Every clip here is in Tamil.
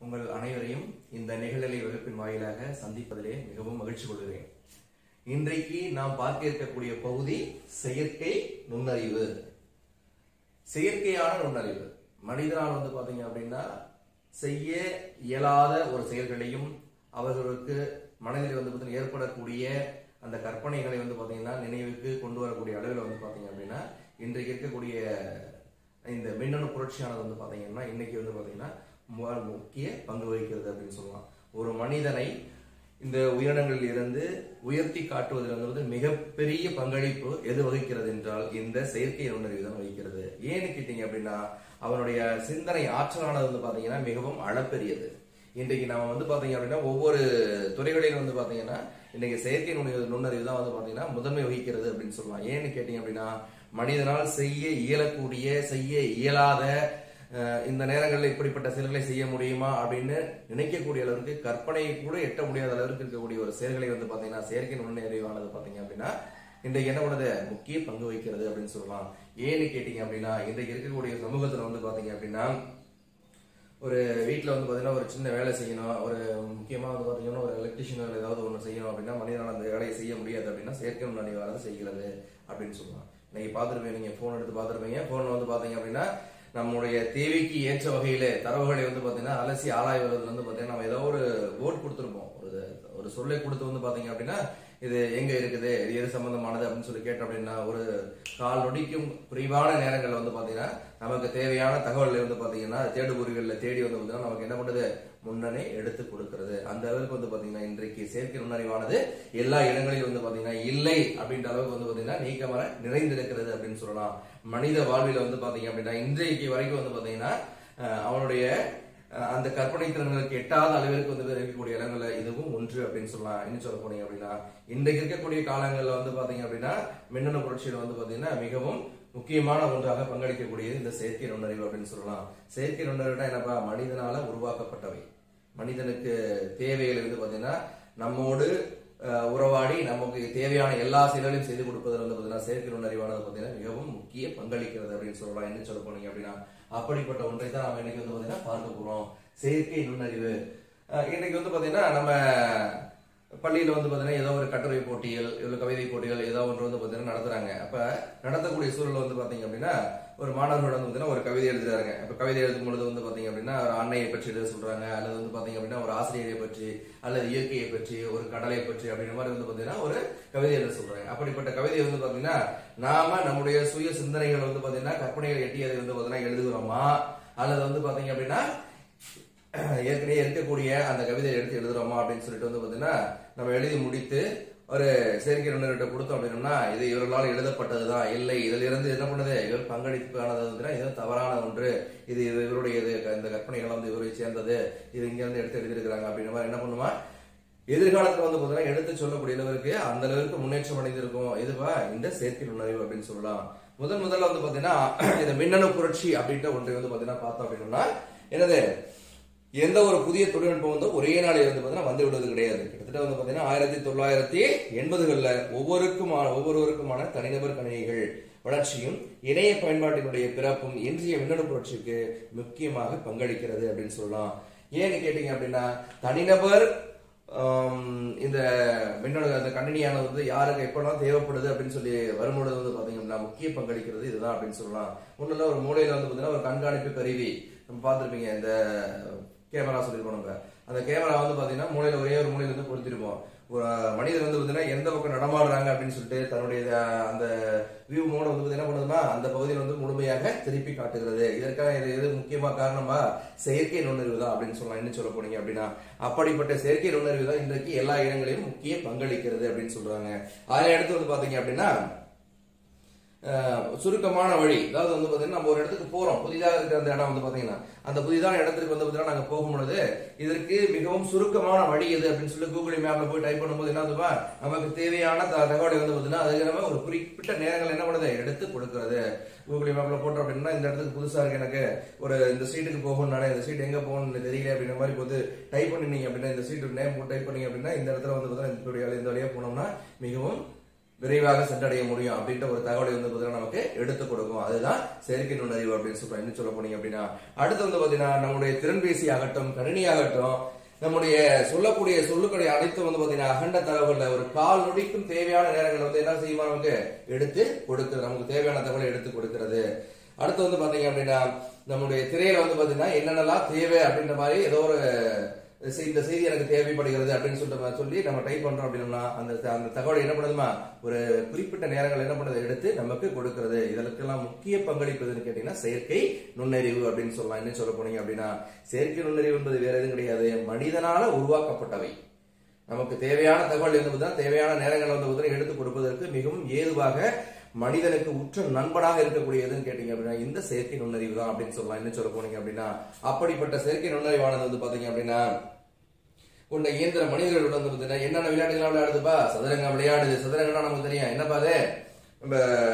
உங்கள் அனைவரையும் இந்த நிகழ்நிலை வகுப்பின் வாயிலாக சந்திப்பதிலே மிகவும் மகிழ்ச்சி கொள்கிறேன் இன்றைக்கு நாம் பார்க்க இருக்கக்கூடிய பகுதி செயற்கை நுண்ணறிவு செயற்கையான நுண்ணறிவு மனிதனால் வந்து பாத்தீங்க அப்படின்னா செய்ய இயலாத ஒரு செயல்களையும் அவர்களுக்கு மனதில் வந்து பார்த்தீங்கன்னா ஏற்படக்கூடிய அந்த கற்பனைகளை வந்து பாத்தீங்கன்னா நினைவுக்கு கொண்டு வரக்கூடிய அளவில் வந்து பாத்தீங்க அப்படின்னா இன்றைக்கு இருக்கக்கூடிய இந்த மின்னணு புரட்சியானது வந்து பாத்தீங்கன்னா இன்னைக்கு வந்து பாத்தீங்கன்னா மு- முக்கிய பங்கு வகிக்கிறது அப்படின்னு சொல்லலாம் ஒரு மனிதனை இந்த உயிரினங்களில் இருந்து உயர்த்தி காட்டுவதில் வந்து மிகப்பெரிய பங்களிப்பு எது வகிக்கிறது என்றால் இந்த செயற்கை நுண்ணறிவு தான் வகிக்கிறது ஏன்னு கேட்டீங்க அப்படின்னா அவனுடைய சிந்தனை ஆற்றலானது வந்து பாத்தீங்கன்னா மிகவும் அளப்பெரியது இன்றைக்கு நாம வந்து பாத்தீங்க அப்படின்னா ஒவ்வொரு துறைகளிலும் வந்து பாத்தீங்கன்னா இன்னைக்கு செயற்கை நுண்ணறிவு நுண்ணறிவு தான் வந்து பாத்தீங்கன்னா முதன்மை வகிக்கிறது அப்படின்னு சொல்லலாம் ஏன்னு கேட்டீங்க அப்படின்னா மனிதனால் செய்ய இயலக்கூடிய செய்ய இயலாத அஹ், இந்த நேரங்களில் இப்படிப்பட்ட செயல்களை செய்ய முடியுமா அப்படின்னு நினைக்கக்கூடிய அளவுக்கு கற்பனையை கூட எட்ட முடியாத அளவுக்கு இருக்கக்கூடிய ஒரு செயல்களை வந்து பாத்தீங்கன்னா செயற்கை நுண்ணறிவானது பாத்தீங்க அப்படின்னா இன்றைக்கு என்ன பண்ணுது முக்கிய பங்கு வகிக்கிறது அப்படின்னு சொல்லலாம் ஏன்னு கேட்டீங்க அப்படின்னா இன்றைக்கு இருக்கக்கூடிய சமூகத்துல வந்து பாத்தீங்க அப்படின்னா ஒரு வீட்டில் வந்து பார்த்தீங்கன்னா ஒரு சின்ன வேலை செய்யணும் ஒரு முக்கியமாக வந்து பார்த்தீங்கன்னா ஒரு எலக்ட்ரிஷியன் ஏதாவது ஒன்று செய்யணும் அப்படின்னா மனிதனால் அந்த வேலையை செய்ய முடியாது அப்படின்னா செயற்கை நுண்ணறிவானது செய்கிறது அப்படின்னு சொல்லலாம் இன்னைக்கு பார்த்துருப்பீங்க நீங்கள் ஃபோன் எடுத்து பார்த்துருப்பீங்க ஃபோனில் வந்து பார்த்தீங்க அப்படின்னா நம்முடைய தேவைக்கு ஏற்ற வகையில தரவுகளை வந்து பார்த்தீங்கன்னா அலசி ஆராய்வதில் வந்து பார்த்தீங்கன்னா நம்ம ஏதோ ஒரு போர்ட் கொடுத்துருப்போம் ஒரு ஒரு சொல்லை கொடுத்து வந்து பார்த்தீங்க அப்படின்னா இது எங்க இருக்குது இது எது சம்பந்தமானது அப்படின்னு சொல்லி கேட்டோம் அப்படின்னா ஒரு கால் நொடிக்கும் குறைவான நேரங்கள்ல வந்து பாத்தீங்கன்னா நமக்கு தேவையான தகவல்களை வந்து பாத்தீங்கன்னா தேடுபொறிகள்ல தேடி வந்து பாத்தீங்கன்னா நமக்கு என்ன பண்ணுது முன்னனே எடுத்து கொடுக்கிறது அந்த அளவுக்கு வந்து பாத்தீங்கன்னா இன்றைக்கு செயற்கை நுண்ணறிவானது எல்லா இடங்களிலும் வந்து பாத்தீங்கன்னா இல்லை அப்படின்ற அளவுக்கு வந்து பாத்தீங்கன்னா நீக்கமர நிறைந்திருக்கிறது அப்படின்னு சொல்லலாம் மனித வாழ்வில வந்து பாத்தீங்க அப்படின்னா இன்றைக்கு வரைக்கும் வந்து பாத்தீங்கன்னா அஹ், அவனுடைய அஹ் அந்த கற்பனை திறன்களுக்கு எட்டாத அளவிற்கு வந்து இருக்கக்கூடிய இடங்கள்ல இதுவும் ஒன்று அப்படின்னு சொல்லலாம் என்ன சொல்ல போனீங்க அப்படின்னா இன்றைக்கு இருக்கக்கூடிய காலங்கள்ல வந்து பாத்தீங்க அப்படின்னா மின்னணு புரட்சியில வந்து பாத்தீங்கன்னா மிகவும் முக்கியமான ஒன்றாக பங்களிக்கக்கூடியது இந்த செயற்கை நுண்ணறிவு அப்படின்னு சொல்லலாம் செயற்கை நுண்ணறிவுனா என்னப்பா மனிதனால உருவாக்கப்பட்டவை மனிதனுக்கு தேவைகள் வந்து பாத்தீங்கன்னா நம்மோடு அஹ், உறவாடி நமக்கு தேவையான எல்லா செயல்களையும் செய்து கொடுப்பதில் வந்து பாத்தீங்கன்னா செயற்கை நுண்ணறிவானது பாத்தீங்கன்னா மிகவும் முக்கிய பங்களிக்கிறது அப்படின்னு சொல்லலாம் என்ன சொல்ல போனீங்க அப்படின்னா அப்படிப்பட்ட ஒன்றை தான் நம்ம இன்னைக்கு வந்து பாத்தீங்கன்னா பார்க்க போறோம் செயற்கை நுண்ணறிவு அஹ், இன்னைக்கு வந்து பாத்தீங்கன்னா நம்ம பள்ளியில வந்து பாத்தீங்கன்னா ஏதோ ஒரு கட்டுரை போட்டிகள் இல்ல கவிதை போட்டிகள் ஏதோ ஒன்று வந்து பாத்தீங்கன்னா நடத்துறாங்க அப்ப நடத்தக்கூடிய சூழல் வந்து பாத்தீங்க அப்படின்னா ஒரு மாணவர்கள் வந்து பாத்தீங்கன்னா ஒரு கவிதை எழுதுறாங்க அப்ப கவிதை எழுதும் பொழுது வந்து பாத்தீங்க அப்படின்னா ஒரு அன்னையை பற்றி எழுத சொல்றாங்க அல்லது வந்து பாத்தீங்க அப்படின்னா ஒரு ஆசிரியரை பற்றி அல்லது இயற்கையை பற்றி ஒரு கடலை பற்றி அப்படின்ற மாதிரி வந்து பாத்தீங்கன்னா ஒரு கவிதை எழுத சொல்றாங்க அப்படிப்பட்ட கவிதை வந்து பாத்தீங்கன்னா நாம நம்முடைய சுய சிந்தனைகள் வந்து பாத்தீங்கன்னா கற்பனைகள் எட்டியதை வந்து பாத்தீங்கன்னா எழுதுகிறோமா அல்லது வந்து பாத்தீங்க அப்படின்னா ஏற்கனவே இருக்கக்கூடிய அந்த கவிதையை எடுத்து எழுதுறோமா அப்படின்னு சொல்லிட்டு வந்து பாத்தீங்கன்னா நம்ம எழுதி முடித்து ஒரு செயற்கை நுண்ணறிவிட்ட கொடுத்தோம் அப்படின்னா இது இவர்களால் எழுதப்பட்டதுதான் இல்லை இதுல இருந்து என்ன பண்ணுது இவர் பங்களிப்பானது வந்து இது தவறான ஒன்று இது இது இவருடையது இந்த கற்பனைகள் வந்து இவரை சேர்ந்தது இது இங்க இருந்து எடுத்து எழுதியிருக்கிறாங்க அப்படின்ற மாதிரி என்ன பண்ணுமா எதிர்காலத்துல வந்து பாத்தீங்கன்னா எடுத்து சொல்லக்கூடிய அளவிற்கு அந்த அளவிற்கு முன்னேற்றம் அடைந்திருக்கும் இதுவா இந்த செயற்கை நுண்ணறிவு அப்படின்னு சொல்லலாம் முதன் முதல்ல வந்து பாத்தீங்கன்னா இந்த மின்னணு புரட்சி அப்படின்ற ஒன்றை வந்து பாத்தீங்கன்னா பார்த்தோம் அப்படின்னா என்னது எந்த ஒரு புதிய தொழில்நுட்பம் வந்து ஒரே நாளில் வந்து பாத்தீங்கன்னா வந்து விடுவது கிடையாது கிட்டத்தட்ட வந்து பாத்தீங்கன்னா ஆயிரத்தி தொள்ளாயிரத்தி எண்பதுகள்ல ஒவ்வொருக்குமான ஒவ்வொருவருக்குமான தனிநபர் கணினிகள் வளர்ச்சியும் இணைய பயன்பாட்டினுடைய பிறப்பும் இன்றைய மின்னணு புரட்சிக்கு முக்கியமாக பங்களிக்கிறது அப்படின்னு சொல்லலாம் ஏன்னு கேட்டீங்க அப்படின்னா தனிநபர் ஆம், இந்த மின்னணு அந்த கணினியானது வந்து யாருக்கு எப்பெல்லாம் தேவைப்படுது அப்படின்னு சொல்லி வரும்பொழுது வந்து பாத்தீங்க அப்படின்னா முக்கிய பங்களிக்கிறது இதுதான் அப்படின்னு சொல்லலாம் ஒண்ணுல ஒரு மூலையில வந்து பாத்தீங்கன்னா ஒரு கண்காணிப்பு கருவி நம்ம பார்த்திருப்பீங்க இந்த கேமரா சொல்லியிருக்கோம் நம்ம அந்த கேமரா வந்து பாத்தீங்கன்னா மூலையில ஒரே ஒரு மூலையில வந்து பொருத்திருப்போம் ஒரு மனிதர் வந்து பாத்தீங்கன்னா எந்த பக்கம் நடமாடுறாங்க அப்படின்னு சொல்லிட்டு தன்னுடைய அஹ், அந்த வியூ மோட வந்து பாத்தீங்கன்னா என்ன பண்ணுதுன்னா அந்த பகுதியில் வந்து முழுமையாக திருப்பி காட்டுகிறது இதற்காக இது எது முக்கியமா காரணமா செயற்கை நுண்ணறிவு தான் அப்படின்னு சொல்லலாம் என்ன சொல்ல போனீங்க அப்படின்னா அப்படிப்பட்ட செயற்கை நுண்ணறிவு தான் இன்றைக்கு எல்லா இடங்களிலும் முக்கிய பங்களிக்கிறது அப்படின்னு சொல்றாங்க அதில் எடுத்து வந்து பாத்தீங்க அப்படின்னா அஹ், சுருக்கமான வழி அதாவது வந்து பாத்தீங்கன்னா நம்ம ஒரு இடத்துக்கு போறோம் புதிதாக இருக்கிற அந்த இடம் வந்து பாத்தீங்கன்னா அந்த புதிதான இடத்துக்கு வந்து பாத்தீங்கன்னா நாங்க போகும் பொழுது இதற்கு மிகவும் சுருக்கமான வழி எது அப்படின்னு சொல்லி கூகுள் மேப்ல போய் டைப் பண்ணும்போது என்ன ஆகுதுப்பா நமக்கு தேவையான த- தகவலை வந்து பாத்தீங்கன்னா அதுக்கு நம்ம ஒரு குறிப்பிட்ட நேரங்கள் என்ன பண்ணுது எடுத்து கொடுக்கறது கூகுள் மேப்ல போட்டோம் அப்படின்னா இந்த இடத்துக்கு புதுசா இருக்கு எனக்கு ஒரு இந்த சீட்டுக்கு போகணும்னாலே இந்த சீட் எங்க போகணும்னு தெரியல அப்படின்ற மாதிரி போது டைப் பண்ணினீங்க அப்படின்னா இந்த சீட்டு நேம் போட்டு டைப் பண்ணீங்க அப்படின்னா இந்த இடத்துல வந்து பாத்தீங்கன்னா இந்த வழியா இந்த வழியா போனோம்னா மிகவும் விரைவாக சென்றடைய முடியும் அப்படின்ற ஒரு தகவலை வந்து பார்த்தீங்கன்னா நமக்கு எடுத்து கொடுக்கும் அதுதான் செயற்கை நுண்ணறிவு அப்படின்னு சொல்றோம் என்ன சொல்ல போனீங்க அப்படின்னா அடுத்து வந்து பாத்தீங்கன்னா நம்முடைய திறன்பேசி ஆகட்டும் கணினி ஆகட்டும் நம்முடைய சொல்லக்கூடிய சொல்லுக்களை அனைத்தும் வந்து பாத்தீங்கன்னா அகண்ட தகவல்ல ஒரு கால் நொடிக்கும் தேவையான நேரங்கள் வந்து என்ன செய்யுமா நமக்கு எடுத்து கொடுக்கிறது நமக்கு தேவையான தகவலை எடுத்து கொடுக்கிறது அடுத்து வந்து பாத்தீங்க அப்படின்னா நம்முடைய திரையில வந்து பாத்தீங்கன்னா என்னென்னலாம் தேவை அப்படின்ற மாதிரி ஏதோ ஒரு செய்- இந்த செய்தி எனக்கு தேவைப்படுகிறது அப்படின்னு சொல்லிட்டு நம்ம சொல்லி நம்ம டைப் பண்றோம் அப்படின்னா அந்த அந்த தகவல் என்ன பண்ணுதுமா ஒரு குறிப்பிட்ட நேரங்கள் என்ன பண்ணுது எடுத்து நமக்கு கொடுக்கிறது இதற்கெல்லாம் முக்கிய பங்களிப்பு எதுன்னு கேட்டீங்கன்னா செயற்கை நுண்ணறிவு அப்படின்னு சொல்லலாம் என்ன சொல்ல போனீங்க அப்படின்னா செயற்கை நுண்ணறிவு என்பது வேற எதுவும் கிடையாது மனிதனால உருவாக்கப்பட்டவை நமக்கு தேவையான தகவல் வந்து பார்த்தீங்கன்னா தேவையான நேரங்கள் வந்து பார்த்தீங்கன்னா எடுத்து கொடுப்பதற்கு மிகவும் ஏதுவாக மனிதனுக்கு உற்ற நண்பனாக இருக்கக்கூடிய எதுன்னு கேட்டீங்க அப்படின்னா இந்த செயற்கை நுண்ணறிவு தான் அப்படின்னு சொல்லலாம் என்ன சொல்ல போனீங்க அப்படின்னா அப்படிப்பட்ட செயற்கை நுண்ணறிவானது வந்து பாத்தீங்க அப்படின்னா உண்ட இயந்திர மனிதர்கள் வந்து பார்த்தீங்கன்னா என்னென்ன விளையாட்டுகள் விளையாடுதுப்பா சதுரங்கம் விளையாடுது சதுரங்கம்னா நமக்கு தெரியும் என்னப்பா அது நம்ம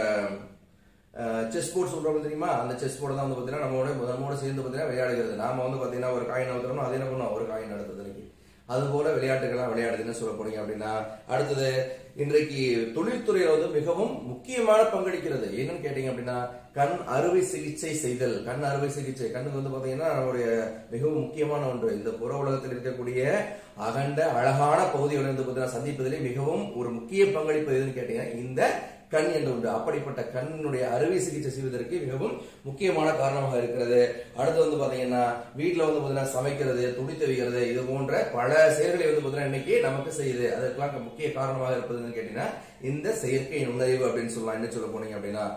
செஸ் போர்ட் சொல்றோம் தெரியுமா அந்த செஸ் போர்டு தான் வந்து பார்த்தீங்கன்னா நம்மளோட நம்மோட சேர்ந்து பார்த்தீங்கன்னா விளையாடுகிறது நாம வந்து பார்த்தீங்கன்னா ஒரு காயின் அழுத்தணும் அது என்ன பண்ணுவோம் ஒரு காயின் அடுத்தது அது போல விளையாட்டுகள்லாம் விளையாடுதுன்னு சொல்ல போறீங்க அப்படின்னா அடுத்தது இன்றைக்கு தொழில்துறையில வந்து மிகவும் முக்கியமான பங்களிக்கிறது என்னன்னு கேட்டீங்க அப்படின்னா கண் அறுவை சிகிச்சை செய்தல் கண் அறுவை சிகிச்சை கண்ணுக்கு வந்து பாத்தீங்கன்னா நம்மளுடைய மிகவும் முக்கியமான ஒன்று இந்த புற உலகத்தில் இருக்கக்கூடிய அகண்ட அழகான பகுதிகளை வந்து பாத்தீங்கன்னா சந்திப்பதிலே மிகவும் ஒரு முக்கிய பங்களிப்பு எதுன்னு கேட்டீங்கன்னா இந்த கண் என்று உண்டு அப்படிப்பட்ட கண்ணினுடைய அறுவை சிகிச்சை செய்வதற்கு மிகவும் முக்கியமான காரணமாக இருக்கிறது அடுத்து வந்து பாத்தீங்கன்னா வீட்டுல வந்து பாத்தீங்கன்னா சமைக்கிறது துணி துவைக்கிறது இது போன்ற பல செயல்களை வந்து பாத்தீங்கன்னா இன்னைக்கு நமக்கு செய்யுது அதற்கெல்லாம் முக்கிய காரணமாக இருப்பதுன்னு கேட்டீங்கன்னா இந்த செயற்கை நுண்ணறிவு அப்படின்னு சொல்லலாம் என்ன சொல்ல போனீங்க அப்படின்னா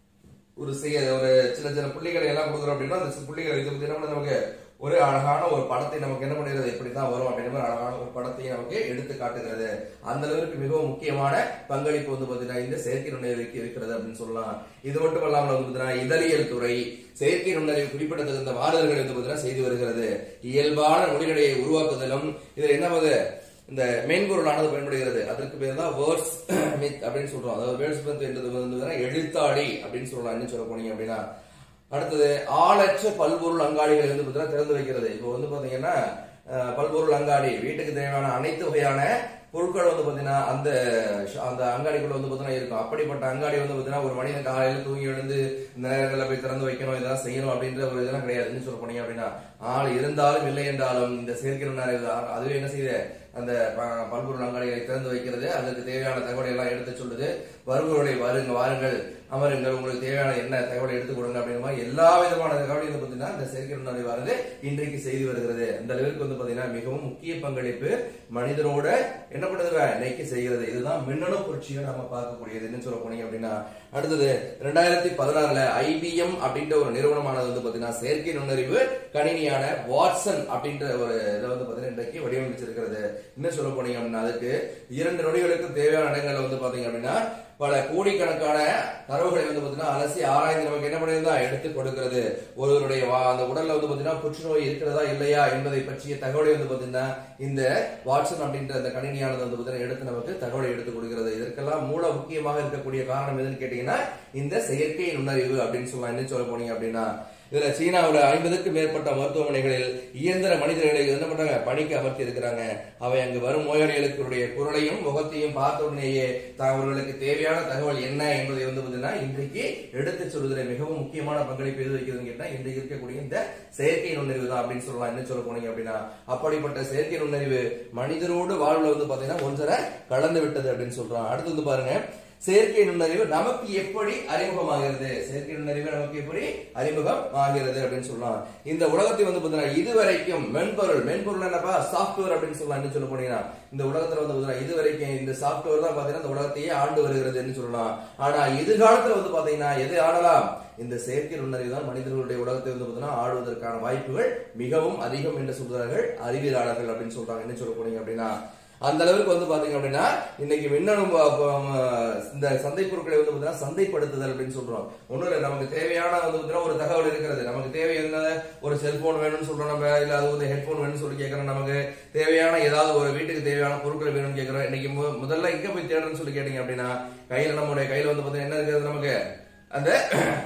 ஒரு செய்ய ஒரு சின்ன சின்ன புள்ளிகளை எல்லாம் கொடுக்குறோம் அப்படின்னா அந்த புள்ளிகளை இது வந்து என்ன பண்ணுது நமக்கு ஒரு அழகான ஒரு படத்தை நமக்கு என்ன பண்ணுகிறது இப்படித்தான் வரும் அப்படின்ற மாதிரி அழகான ஒரு படத்தை நமக்கு எடுத்து காட்டுகிறது அந்த அளவிற்கு மிகவும் முக்கியமான பங்களிப்பு வந்து பாத்தீங்கன்னா இந்த செயற்கை நுண்ணறிவுக்கு இருக்கிறது அப்படின்னு சொல்லலாம் இது மட்டும் இல்லாமல் வந்து பாத்தீங்கன்னா இதழியல் துறை செயற்கை நுண்ணறிவு குறிப்பிடத்தகுந்த மாறுதல்களை வந்து பாத்தீங்கன்னா செய்து வருகிறது இயல்பான மொழிநடையை உருவாக்குதலும் இதுல என்ன ஆகுது இந்த மென்பொருளானது பயன்படுகிறது அதற்கு பேர் தான் வேர்ட்ஸ் மித் அப்படின்னு சொல்றோம் அதாவது வேர்ட்ஸ் மித் என்றது வந்து பார்த்தீங்கன்னா எழுத்தாடி அப்படின்னு சொல்லலாம் என்ன சொல்ல போனீங்க அப்படின்னா அடுத்தது ஆளற்ற பல்பொருள் அங்காடிகளை வந்து பார்த்தீங்கன்னா திறந்து வைக்கிறது இப்போ வந்து பாத்தீங்கன்னா அஹ், பல்பொருள் அங்காடி வீட்டுக்கு தேவையான அனைத்து வகையான பொருட்கள் வந்து பாத்தீங்கன்னா அந்த ஷ- அந்த அங்காடிக்குள்ள வந்து பாத்தீங்கன்னா இருக்கும் அப்படிப்பட்ட அங்காடி வந்து பாத்தீங்கன்னா ஒரு மனிதன் காலையில தூங்கி எழுந்து இந்த நேரங்களில் போய் திறந்து வைக்கணும் இதெல்லாம் செய்யணும் அப்படின்ற ஒரு இதெல்லாம் கிடையாது என்ன சொல்ல போனீங்க அப்படின்னா ஆள் இருந்தாலும் இல்லை என்றாலும் இந்த செயற்கை நுண்ணறிவு தான் அதுவே என்ன செய்யுது அந்த ப- பல்பொருள் அங்காடிகளை திறந்து வைக்கிறது அதற்கு தேவையான தகவலை எல்லாம் எடுத்து சொல்லுது வருபவர்களை வாருங்க வாருங்கள் அமருங்கள் உங்களுக்கு தேவையான என்ன தகவலை எடுத்து கொடுங்க அப்படிங்கிற மாதிரி எல்லா விதமான தகவலையும் வந்து பாத்தீங்கன்னா இந்த செயற்கை நுண்ணறிவானது இன்றைக்கு செய்து வருகிறது அந்த அளவிற்கு வந்து பாத்தீங்கன்னா மிகவும் முக்கிய பங்களிப்பு மனிதனோட என்ன பண்ணுது இன்னைக்கு செய்கிறது இதுதான் மின்னணு புரட்சியை நம்ம பார்க்கக்கூடியது என்ன சொல்ல போனீங்க அப்படின்னா அடுத்தது ரெண்டாயிரத்தி பதினாறுல ஐபிஎம் அப்படின்ற ஒரு நிறுவனமானது வந்து பாத்தீங்கன்னா செயற்கை நுண்ணறிவு கணினியான வாட்சன் அப்படின்ற ஒரு இதை வந்து பாத்தீங்கன்னா இன்றைக்கு வடிவமைச்சிருக்கிறது இன்னும் சொல்ல போனீங்க அப்படின்னா அதுக்கு இரண்டு நொடிகளுக்கு தேவையான இடங்கள்ல வந்து பாத்தீங்க அப்படின்னா பல கோடிக்கணக்கான தரவுகளை வந்து பாத்தீங்கன்னா அலசி ஆராய்ந்து நமக்கு என்ன பண்ணியிருந்தா எடுத்து கொடுக்கிறது ஒருவருடைய வா- அந்த உடல்ல வந்து பாத்தீங்கன்னா புற்றுநோய் இருக்கிறதா இல்லையா என்பதை பற்றிய தகவலை வந்து பாத்தீங்கன்னா இந்த வாட்சன் அப்படின்ற அந்த கணினியானது வந்து பாத்தீங்கன்னா எடுத்து நமக்கு தகவலை எடுத்து கொடுக்கிறது இதற்கெல்லாம் மூல முக்கியமாக இருக்கக்கூடிய காரணம் எதுன்னு கேட்டீங்கன்னா இந்த செயற்கை நுண்ணறிவு அப்படின்னு சொல்லலாம் என்ன சொல்ல போனீங்க அப்படின்னா இதுல சீனாவுல ஐம்பதுக்கும் மேற்பட்ட மருத்துவமனைகளில் இயந்திர மனிதர்களை என்ன பண்றாங்க பணிக்கு அமர்த்தி இருக்கிறாங்க அவை அங்கு வரும் நோயாளிகளுடைய குரலையும் முகத்தையும் பார்த்த உடனேயே த- அவர்களுக்கு தேவையான தகவல் என்ன என்பதை வந்து பாத்தீங்கன்னா இன்றைக்கு எடுத்து சொல்வதில் மிகவும் முக்கியமான பங்களிப்பு எது வைக்கிறதுன்னு கேட்டா இன்றைக்கு இருக்கக்கூடிய இந்த செயற்கை நுண்ணறிவு தான் அப்படின்னு சொல்லலாம் என்ன சொல்ல போனீங்க அப்படின்னா அப்படிப்பட்ட செயற்கை நுண்ணறிவு மனிதரோடு வாழ்வுல வந்து பாத்தீங்கன்னா ஒன்றரை கலந்து விட்டது அப்படின்னு சொல்றோம் அடுத்து வந்து பாருங்க செயற்கை நுண்ணறிவு நமக்கு எப்படி அறிமுகமாகிறது செயற்கை நுண்ணறிவு நமக்கு எப்படி அறிமுகம் ஆகிறது அப்படின்னு சொல்லலாம் இந்த உலகத்தை வந்து பாத்தீங்கன்னா இதுவரைக்கும் மென்பொருள் மென்பொருள் என்னப்பா சாஃப்ட்வேர் அப்படின்னு சொல்லலாம் என்ன சொல்ல போனீங்கன்னா இந்த உலகத்துல வந்து பாத்தீங்கன்னா இதுவரைக்கும் இந்த சாஃப்ட்வேர் தான் பாத்தீங்கன்னா இந்த உலகத்தையே ஆண்டு வருகிறதுன்னு சொல்லலாம் ஆனா எதிர்காலத்துல வந்து பாத்தீங்கன்னா எது ஆடலாம் இந்த செயற்கை நுண்ணறிவு தான் மனிதர்களுடைய உலகத்தை வந்து பாத்தீங்கன்னா ஆடுவதற்கான வாய்ப்புகள் மிகவும் அதிகம் என்று சொல்றார்கள் அறிவியலாளர்கள் அப்படின்னு சொல்றாங்க என்ன சொல்ல போனீங்க அப்படின்னா அந்த அளவுக்கு வந்து பாத்தீங்க அப்படின்னா இன்னைக்கு மின்னணு ப- ப- இந்த சந்தை பொருட்களை வந்து பாத்தீங்கன்னா சந்தைப்படுத்துதல் அப்படின்னு சொல்றோம் ஒண்ணும் இல்லை நமக்கு தேவையான வந்து பாத்தீங்கன்னா ஒரு தகவல் இருக்கிறது நமக்கு தேவை என்ன ஒரு செல்போன் வேணும்னு சொல்றோம் நம்ம இல்ல அது வந்து ஹெட்போன் வேணும்னு சொல்லி கேட்கறோம் நமக்கு தேவையான ஏதாவது ஒரு வீட்டுக்கு தேவையான பொருட்கள் வேணும்னு கேட்கறோம் இன்னைக்கு மு- முதல்ல எங்க போய் தேடுறேன்னு சொல்லி கேட்டீங்க அப்படின்னா கையில நம்மளுடைய கையில வந்து பாத்தீங்கன்னா என்ன இருக்கிறது நமக்கு அந்த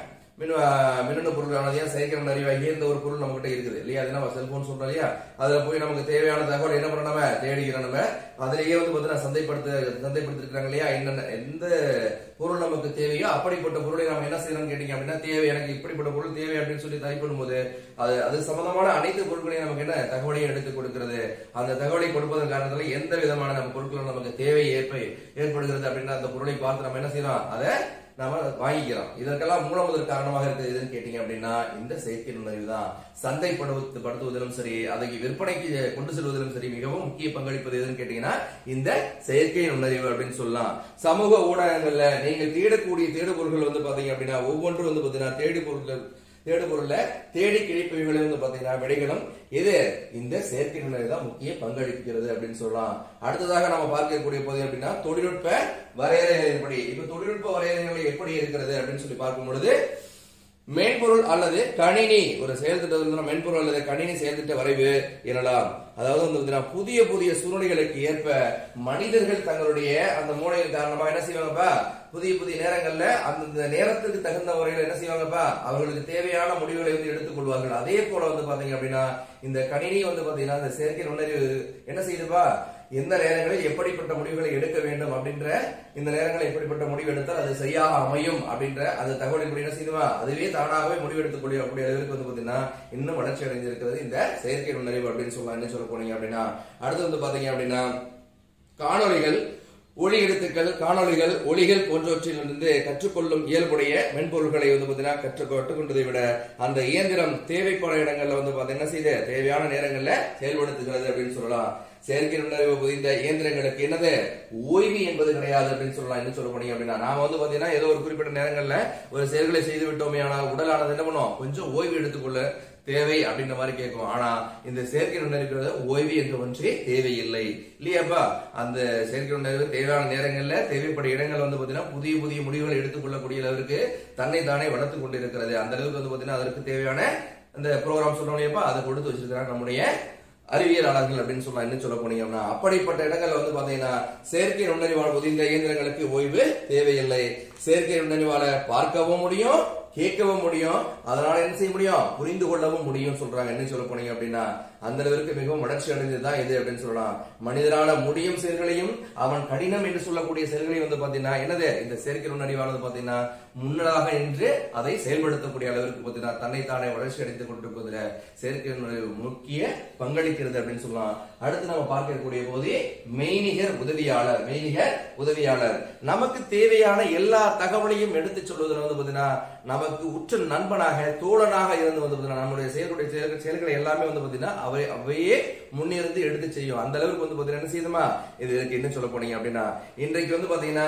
மின் அஹ், மின்னணு பொருளானது ஏன் செயற்கை நுண்ணறிவாகிய இந்த ஒரு பொருள் நம்ம கிட்ட இருக்குது இல்லையா அது நம்ம செல்போன் சொல்றோம் இல்லையா அதுல போய் நமக்கு தேவையான தகவல் என்ன பண்ணணும் நம்ம தேடிக்கிறோம் நம்ம அதுலயே வந்து பாத்தீங்கன்னா சந்தைப்படுத்த சந்தைப்படுத்திருக்காங்க இல்லையா என்னென்ன எந்த பொருள் நமக்கு தேவையோ அப்படிப்பட்ட பொருளை நம்ம என்ன செய்யணும்னு கேட்டீங்க அப்படின்னா தேவை எனக்கு இப்படிப்பட்ட பொருள் தேவை அப்படின்னு சொல்லி டைப் பண்ணும்போது அது அது சம்பந்தமான அனைத்து பொருட்களையும் நமக்கு என்ன தகவலையும் எடுத்து கொடுக்கிறது அந்த தகவலை கொடுப்பதன் காரணத்துல எந்த விதமான நம்ம பொருட்களும் நமக்கு தேவை ஏற்ப ஏற்படுகிறது அப்படின்னா அந்த பொருளை பார்த்து நம்ம என்ன செய்யலாம் அதை நாம வாங்கிக்கிறோம் இதற்கெல்லாம் மூல முதல் காரணமாக இருக்குது எதுன்னு கேட்டீங்க அப்படின்னா இந்த செயற்கை நுண்ணறிவு தான் சந்தைப்படுத்து படுத்துவதிலும் சரி அதை விற்பனைக்கு கொண்டு செல்வதிலும் சரி மிகவும் முக்கிய பங்களிப்பது எதுன்னு கேட்டீங்கன்னா இந்த செயற்கை நுண்ணறிவு அப்படின்னு சொல்லலாம் சமூக ஊடகங்கள்ல நீங்க தேடக்கூடிய தேடுபொருள்கள் வந்து பாத்தீங்க அப்படின்னா ஒவ்வொன்றும் வந்து பாத்தீங்கன்னா தேடி பொருட்கள் தேடு பொருள்ல தேடி கிடைப்பவைகளை வந்து பாத்தீங்கன்னா விடைகளும் இது இந்த செயற்கை நுண்ணறிவு தான் முக்கிய பங்களிக்கிறது அப்படின்னு சொல்லலாம் அடுத்ததாக நம்ம பார்க்கக்கூடிய போது அப்படின்னா தொழில்நுட்ப வரையறைகளின்படி இப்ப தொழில்நுட்ப வரையறைகள் எப்படி இருக்கிறது அப்படின்னு சொல்லி பார்க்கும் பொழுது மென்பொருள் அல்லது கணினி ஒரு செயல் திட்டம் மென்பொருள் அல்லது கணினி செயல்திட்ட வரைவு எனலாம் அதாவது வந்து பாத்தீங்கன்னா புதிய புதிய சூழ்நிலைகளுக்கு ஏற்ப மனிதர்கள் தங்களுடைய அந்த மூளையின் காரணமா என்ன செய்வாங்கப்பா புதிய புதிய நேரங்கள்ல அந்த நேரத்துக்கு தகுந்த முறையில் என்ன செய்வாங்கப்பா அவர்களுக்கு தேவையான முடிவுகளை வந்து எடுத்துக் கொள்வார்கள் அதே போல வந்து பாத்தீங்க அப்படின்னா இந்த கணினி வந்து பாத்தீங்கன்னா இந்த செயற்கை நுண்ணறிவு என்ன செய்யுதுப்பா எந்த நேரங்களில் எப்படிப்பட்ட முடிவுகளை எடுக்க வேண்டும் அப்படின்ற இந்த நேரங்களில் எப்படிப்பட்ட முடிவு எடுத்தால் அது சரியாக அமையும் அப்படின்ற அந்த தகவலின்படி என்ன செய்யுமா அதுவே தானாகவே முடிவு எடுத்துக்கூடிய கூடிய அளவிற்கு வந்து பாத்தீங்கன்னா இன்னும் வளர்ச்சி அடைந்திருக்கிறது இந்த செயற்கை நுண்ணறிவு அப்படின்னு சொல்லலாம் என்ன சொல்ல போனீங்க அப்படின்னா அடுத்து வந்து பாத்தீங்க அப்படின்னா காணொளிகள் ஒளி எழுத்துக்கள் காணொளிகள் ஒளிகள் போன்றவற்றிலிருந்து கற்றுக்கொள்ளும் இயல்புடைய மென்பொருள்களை வந்து பாத்தீங்கன்னா கற்று கற்றுக்கொண்டதை விட அந்த இயந்திரம் தேவைப்பட இடங்கள்ல வந்து பாத்தீங்கன்னா என்ன செய்யுது தேவையான நேரங்கள்ல செயல்படுத்துகிறது அப்படின்னு சொல்லலாம் செயற்கை நுண்ணறிவு புதிந்த இயந்திரங்களுக்கு என்னது ஓய்வு என்பது கிடையாது அப்படின்னு சொல்லலாம் என்ன சொல்ல போனீங்க அப்படின்னா நாம வந்து பாத்தீங்கன்னா ஏதோ ஒரு குறிப்பிட்ட நேரங்கள்ல ஒரு செயல்களை செய்து விட்டோமே ஆனால் உடலானது என்ன பண்ணும் கொஞ்சம் ஓய்வு எடுத்துக்கொள்ள தேவை அப்படின்ற மாதிரி கேட்கும் ஆனா இந்த செயற்கை நுண்ணறிவு ஓய்வு என்ற ஒன்றே தேவையில்லை இல்லையாப்பா அந்த செயற்கை நுண்ணறிவு தேவையான நேரங்கள்ல தேவைப்பட்ட இடங்கள் வந்து பாத்தீங்கன்னா புதிய புதிய முடிவுகளை எடுத்துக்கொள்ளக்கூடிய அளவிற்கு தன்னை தானே வளர்த்து கொண்டு இருக்கிறது அந்த அளவுக்கு வந்து பாத்தீங்கன்னா அதற்கு தேவையான அந்த ப்ரோக்ராம் சொல்றோம் இல்லையாப்பா அதை கொடுத்து வச்சிருக்கிறாங்க நம்முடைய அறிவியலாளர்கள் அப்படின்னு சொல்லலாம் என்ன சொல்ல போனீங்கன்னா அப்படிப்பட்ட இடங்கள்ல வந்து பாத்தீங்கன்னா செயற்கை நுண்ணறிவால் புதிந்த இயந்திரங்களுக்கு ஓய்வு தேவையில்லை செயற்கை நுண்ணறிவால பார்க்கவும் முடியும் கேட்கவும் முடியும் அதனால என்ன செய்ய முடியும் புரிந்து கொள்ளவும் முடியும் சொல்றாங்க என்ன சொல்ல போனீங்க அப்படின்னா அந்த அளவிற்கு மிகவும் வளர்ச்சி அடைந்ததுதான் இது அப்படின்னு சொல்லலாம் மனிதனால முடியும் செயல்களையும் அவன் கடினம் என்று சொல்லக்கூடிய செயல்களையும் வந்து பாத்தீங்கன்னா என்னது இந்த செயற்கை நுண்ணறிவானது பாத்தீங்கன்னா முன்னதாக நின்று அதை செயல்படுத்தக்கூடிய அளவிற்கு பாத்தீங்கன்னா தன்னைத்தானே வளர்ச்சி அடைந்து கொண்டிருப்பதுல செயற்கை நுண்ணறிவு முக்கிய பங்களிக்கிறது அப்படின்னு சொல்லலாம் அடுத்து நம்ம பார்க்கக்கூடிய போதே மெய்நிகர் உதவியாளர் மெய்நிகர் உதவியாளர் நமக்கு தேவையான எல்லா தகவலையும் எடுத்து சொல்வதில் வந்து பாத்தீங்கன்னா நமக்கு உற்ற நண்பனாக தோழனாக இருந்து வந்து பாத்தீங்கன்னா நம்முடைய செயல்களுடைய செயல்கள் செயல்களை எல்லாமே வந்து பாத்தீங்கன்னா அவை அவையே முன்னிருந்து எடுத்து செய்யும் அந்த அளவுக்கு வந்து பாத்தீங்கன்னா என்ன செய்யுதுமா இது இதுக்கு என்ன சொல்ல போனீங்க அப்படின்னா இன்றைக்கு வந்து பாத்தீங்கன்னா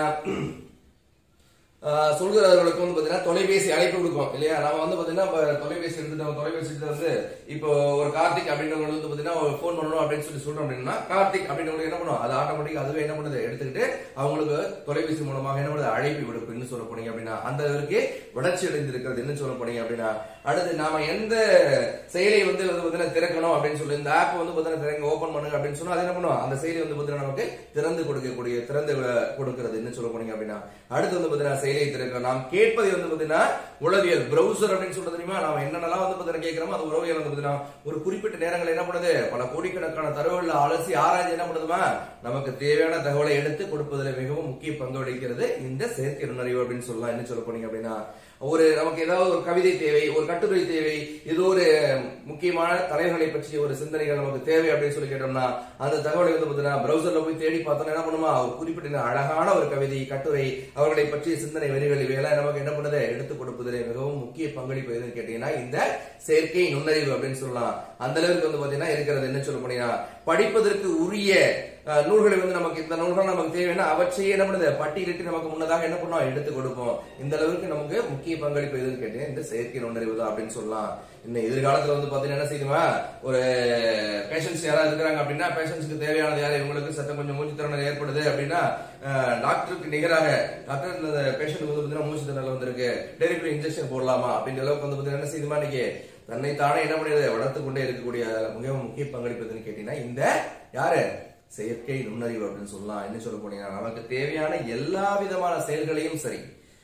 ஆஹ் சொல்கிறவர்களுக்கு வந்து பாத்தீங்கன்னா தொலைபேசி அழைப்பு கொடுக்கும் இல்லையா நம்ம வந்து பாத்தீங்கன்னா இப்ப தொலைபேசி எடுத்துட்டு நம்ம தொலைபேசி எடுத்துட்டு வந்து இப்போ ஒரு கார்த்திக் அப்படின்றவங்க வந்து பாத்தீங்கன்னா ஒரு ஃபோன் பண்ணணும் அப்படின்னு சொல்லி சொல்றோம் அப்படின்னா கார்த்திக் அப்படின்றவங்க என்ன பண்ணும் அது ஆட்டோமேட்டிக் அதுவே என்ன பண்ணுது எடுத்துக்கிட்டு அவங்களுக்கு தொலைபேசி மூலமாக என்ன பண்ணுது அழைப்பு விடுப்பு என்ன சொல்ல போனீங்க அப்படின்னா அந்த அளவிற்கு வளர்ச்சி அடைந்திருக்கிறது என்ன சொல்ல போனீங்க அப்படின்னா அடுத்து நாம எந்த செயலை வந்து வந்து பாத்தீங்கன்னா திறக்கணும் அப்படின்னு சொல்லி இந்த ஆப் வந்து பாத்தீங்கன்னா திறங்க ஓபன் பண்ணுங்க அப்படின்னு சொன்னா அது என்ன பண்ணும் அந்த செயலி வந்து பாத்தீங்கன்னா நமக்கு திறந்து கொடுக்கக்கூடிய திறந்து விட- கொடுக்கிறது என்ன சொல்ல போனீங்க அப்படின்னா அடுத்து வந்து பாத்தீங்கன்னா செயலை திறக்க நாம் கேட்பதை வந்து பாத்தீங்கன்னா உளவியல் பிரவுசர் அப்படின்னு சொல்றது தெரியுமா நாம என்னென்னலாம் வந்து பாத்தீங்கன்னா கேட்கிறோமோ அது உளவியல் வந்து பாத்தீங்கன்னா ஒரு குறிப்பிட்ட நேரங்கள் என்ன பண்ணுது பல கோடிக்கணக்கான தரவுகளை அலசி ஆராய்ச்சி என்ன பண்ணுதுமா நமக்கு தேவையான தகவலை எடுத்து கொடுப்பதில் மிகவும் முக்கிய பங்கு வகிக்கிறது இந்த செயற்கை நுண்ணறிவு அப்படின்னு சொல்லலாம் என்ன சொல்ல போனீங்க அப்படின்னா ஒரு நமக்கு ஏதாவது ஒரு கவிதை தேவை ஒரு கட்டுரை தேவை ஏதோ ஒரு முக்கியமான தலைவர்களை பற்றிய ஒரு சிந்தனைகள் நமக்கு தேவை அப்படின்னு சொல்லி கேட்டோம்னா அந்த தகவலை வந்து பாத்தீங்கன்னா பிரவுசர்ல போய் தேடி பார்த்தோம்னா என்ன பண்ணுமா ஒரு குறிப்பிட்ட அழகான ஒரு கவிதை கட்டுரை அவர்களை பற்றிய சிந்தனை வரிகள் இவையெல்லாம் நமக்கு என்ன பண்ணுது எடுத்துக் கொடுப்பதிலே மிகவும் முக்கிய பங்களிப்பு எதுன்னு கேட்டீங்கன்னா இந்த செயற்கை நுண்ணறிவு அப்படின்னு சொல்லலாம் அந்த அளவுக்கு வந்து பாத்தீங்கன்னா இருக்கிறது என்ன சொல்ல போனீங்கன்னா படிப்பதற்கு உரிய அஹ், நூல்களை வந்து நமக்கு இந்த நூல்கள் நமக்கு தேவைன்னா அவற்றையே என்ன பண்ணுது பட்டியலிட்டு நமக்கு முன்னதாக என்ன பண்ணுவோம் எடுத்து கொடுப்போம் இந்த அளவுக்கு நமக்கு முக்கிய பங்களிப்பு எதுன்னு கேட்டீங்கன்னா இந்த செயற்கை நுண்ணறிவு தான் அப்படின்னு சொல்லலாம் இன்னும் எதிர்காலத்துல வந்து பாத்தீங்கன்னா என்ன செய்யுமா ஒரு பேஷண்ட்ஸ் யாராவது இருக்கிறாங்க அப்படின்னா பேஷண்ட்ஸ்க்கு தேவையானது யாரு இவங்களுக்கு சட்டம் கொஞ்சம் மூச்சு திறனல் ஏற்படுது அப்படின்னா அஹ், டாக்டருக்கு நிகராக டாக்டர் இந்த பேஷண்ட் வந்து பாத்தீங்கன்னா மூச்சு திறனல் வந்திருக்கு டெலிவரி இன்ஜெக்ஷன் போடலாமா அப்படின்ற அளவுக்கு வந்து பாத்தீங்கன்னா என்ன செய்யுமா இன்னைக்கு தன்னை தானே என்ன பண்ணியது வளர்த்து கொண்டே இருக்கக்கூடிய மிகவும் முக்கிய பங்களிப்பு எதுன்னு கேட்டீங்கன்னா இந்த யாரு செயற்கை நுண்ணறிவு அப்படின்னு சொல்லலாம் என்ன சொல்ல போனீங்கன்னா நமக்கு தேவையான எல்லா விதமான செயல்களையும் சரி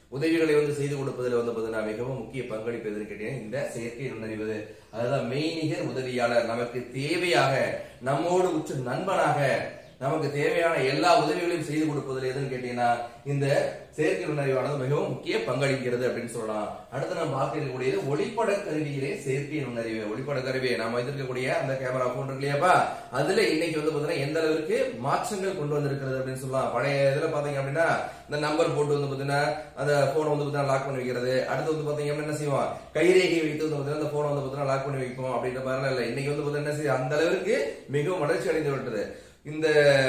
உதவிகளை வந்து செய்து கொடுப்பதில் வந்து பார்த்தீங்கன்னா மிகவும் முக்கிய பங்களிப்பு எதுன்னு கேட்டீங்கன்னா இந்த செயற்கை நுண்ணறிவு அதுதான் மெய்நிகர் உதவியாளர் நமக்கு தேவையாக நம்மோடு உற்ற நண்பனாக நமக்கு தேவையான எல்லா உதவிகளையும் செய்து கொடுப்பதில் எதுன்னு கேட்டீங்கன்னா இந்த செயற்கை நுண்ணறிவானது மிகவும் முக்கிய பங்களிக்கிறது அப்படின்னு சொல்லலாம் அடுத்து நம்ம பார்க்க இருக்கக்கூடியது ஒளிப்பட கருவியிலே செயற்கை நுண்ணறிவு ஒளிப்பட கருவி நாம வைத்திருக்கக்கூடிய அந்த கேமரா போன் இருக்கு இல்லையாப்பா அதுல இன்னைக்கு வந்து பாத்தீங்கன்னா எந்த அளவுக்கு மாற்றங்கள் கொண்டு வந்திருக்கிறது அப்படின்னு சொல்லலாம் பழைய இதுல பாத்தீங்க அப்படின்னா இந்த நம்பர் போட்டு வந்து பாத்தீங்கன்னா அந்த போனை வந்து பாத்தீங்கன்னா லாக் பண்ணி வைக்கிறது அடுத்து வந்து பாத்தீங்க அப்படின்னா என்ன செய்வோம் கைரேகை வைத்து வந்து பாத்தீங்கன்னா அந்த போனை வந்து பாத்தீங்கன்னா லாக் பண்ணி வைப்போம் அப்படின்ற மாதிரிலாம் இல்ல இன்னைக்கு வந்து பாத்தீங்கன்னா என்ன செய்யும் அந்த அளவுக்கு மிகவும் வளர்ச்சி அடைந்து விட்டது இந்த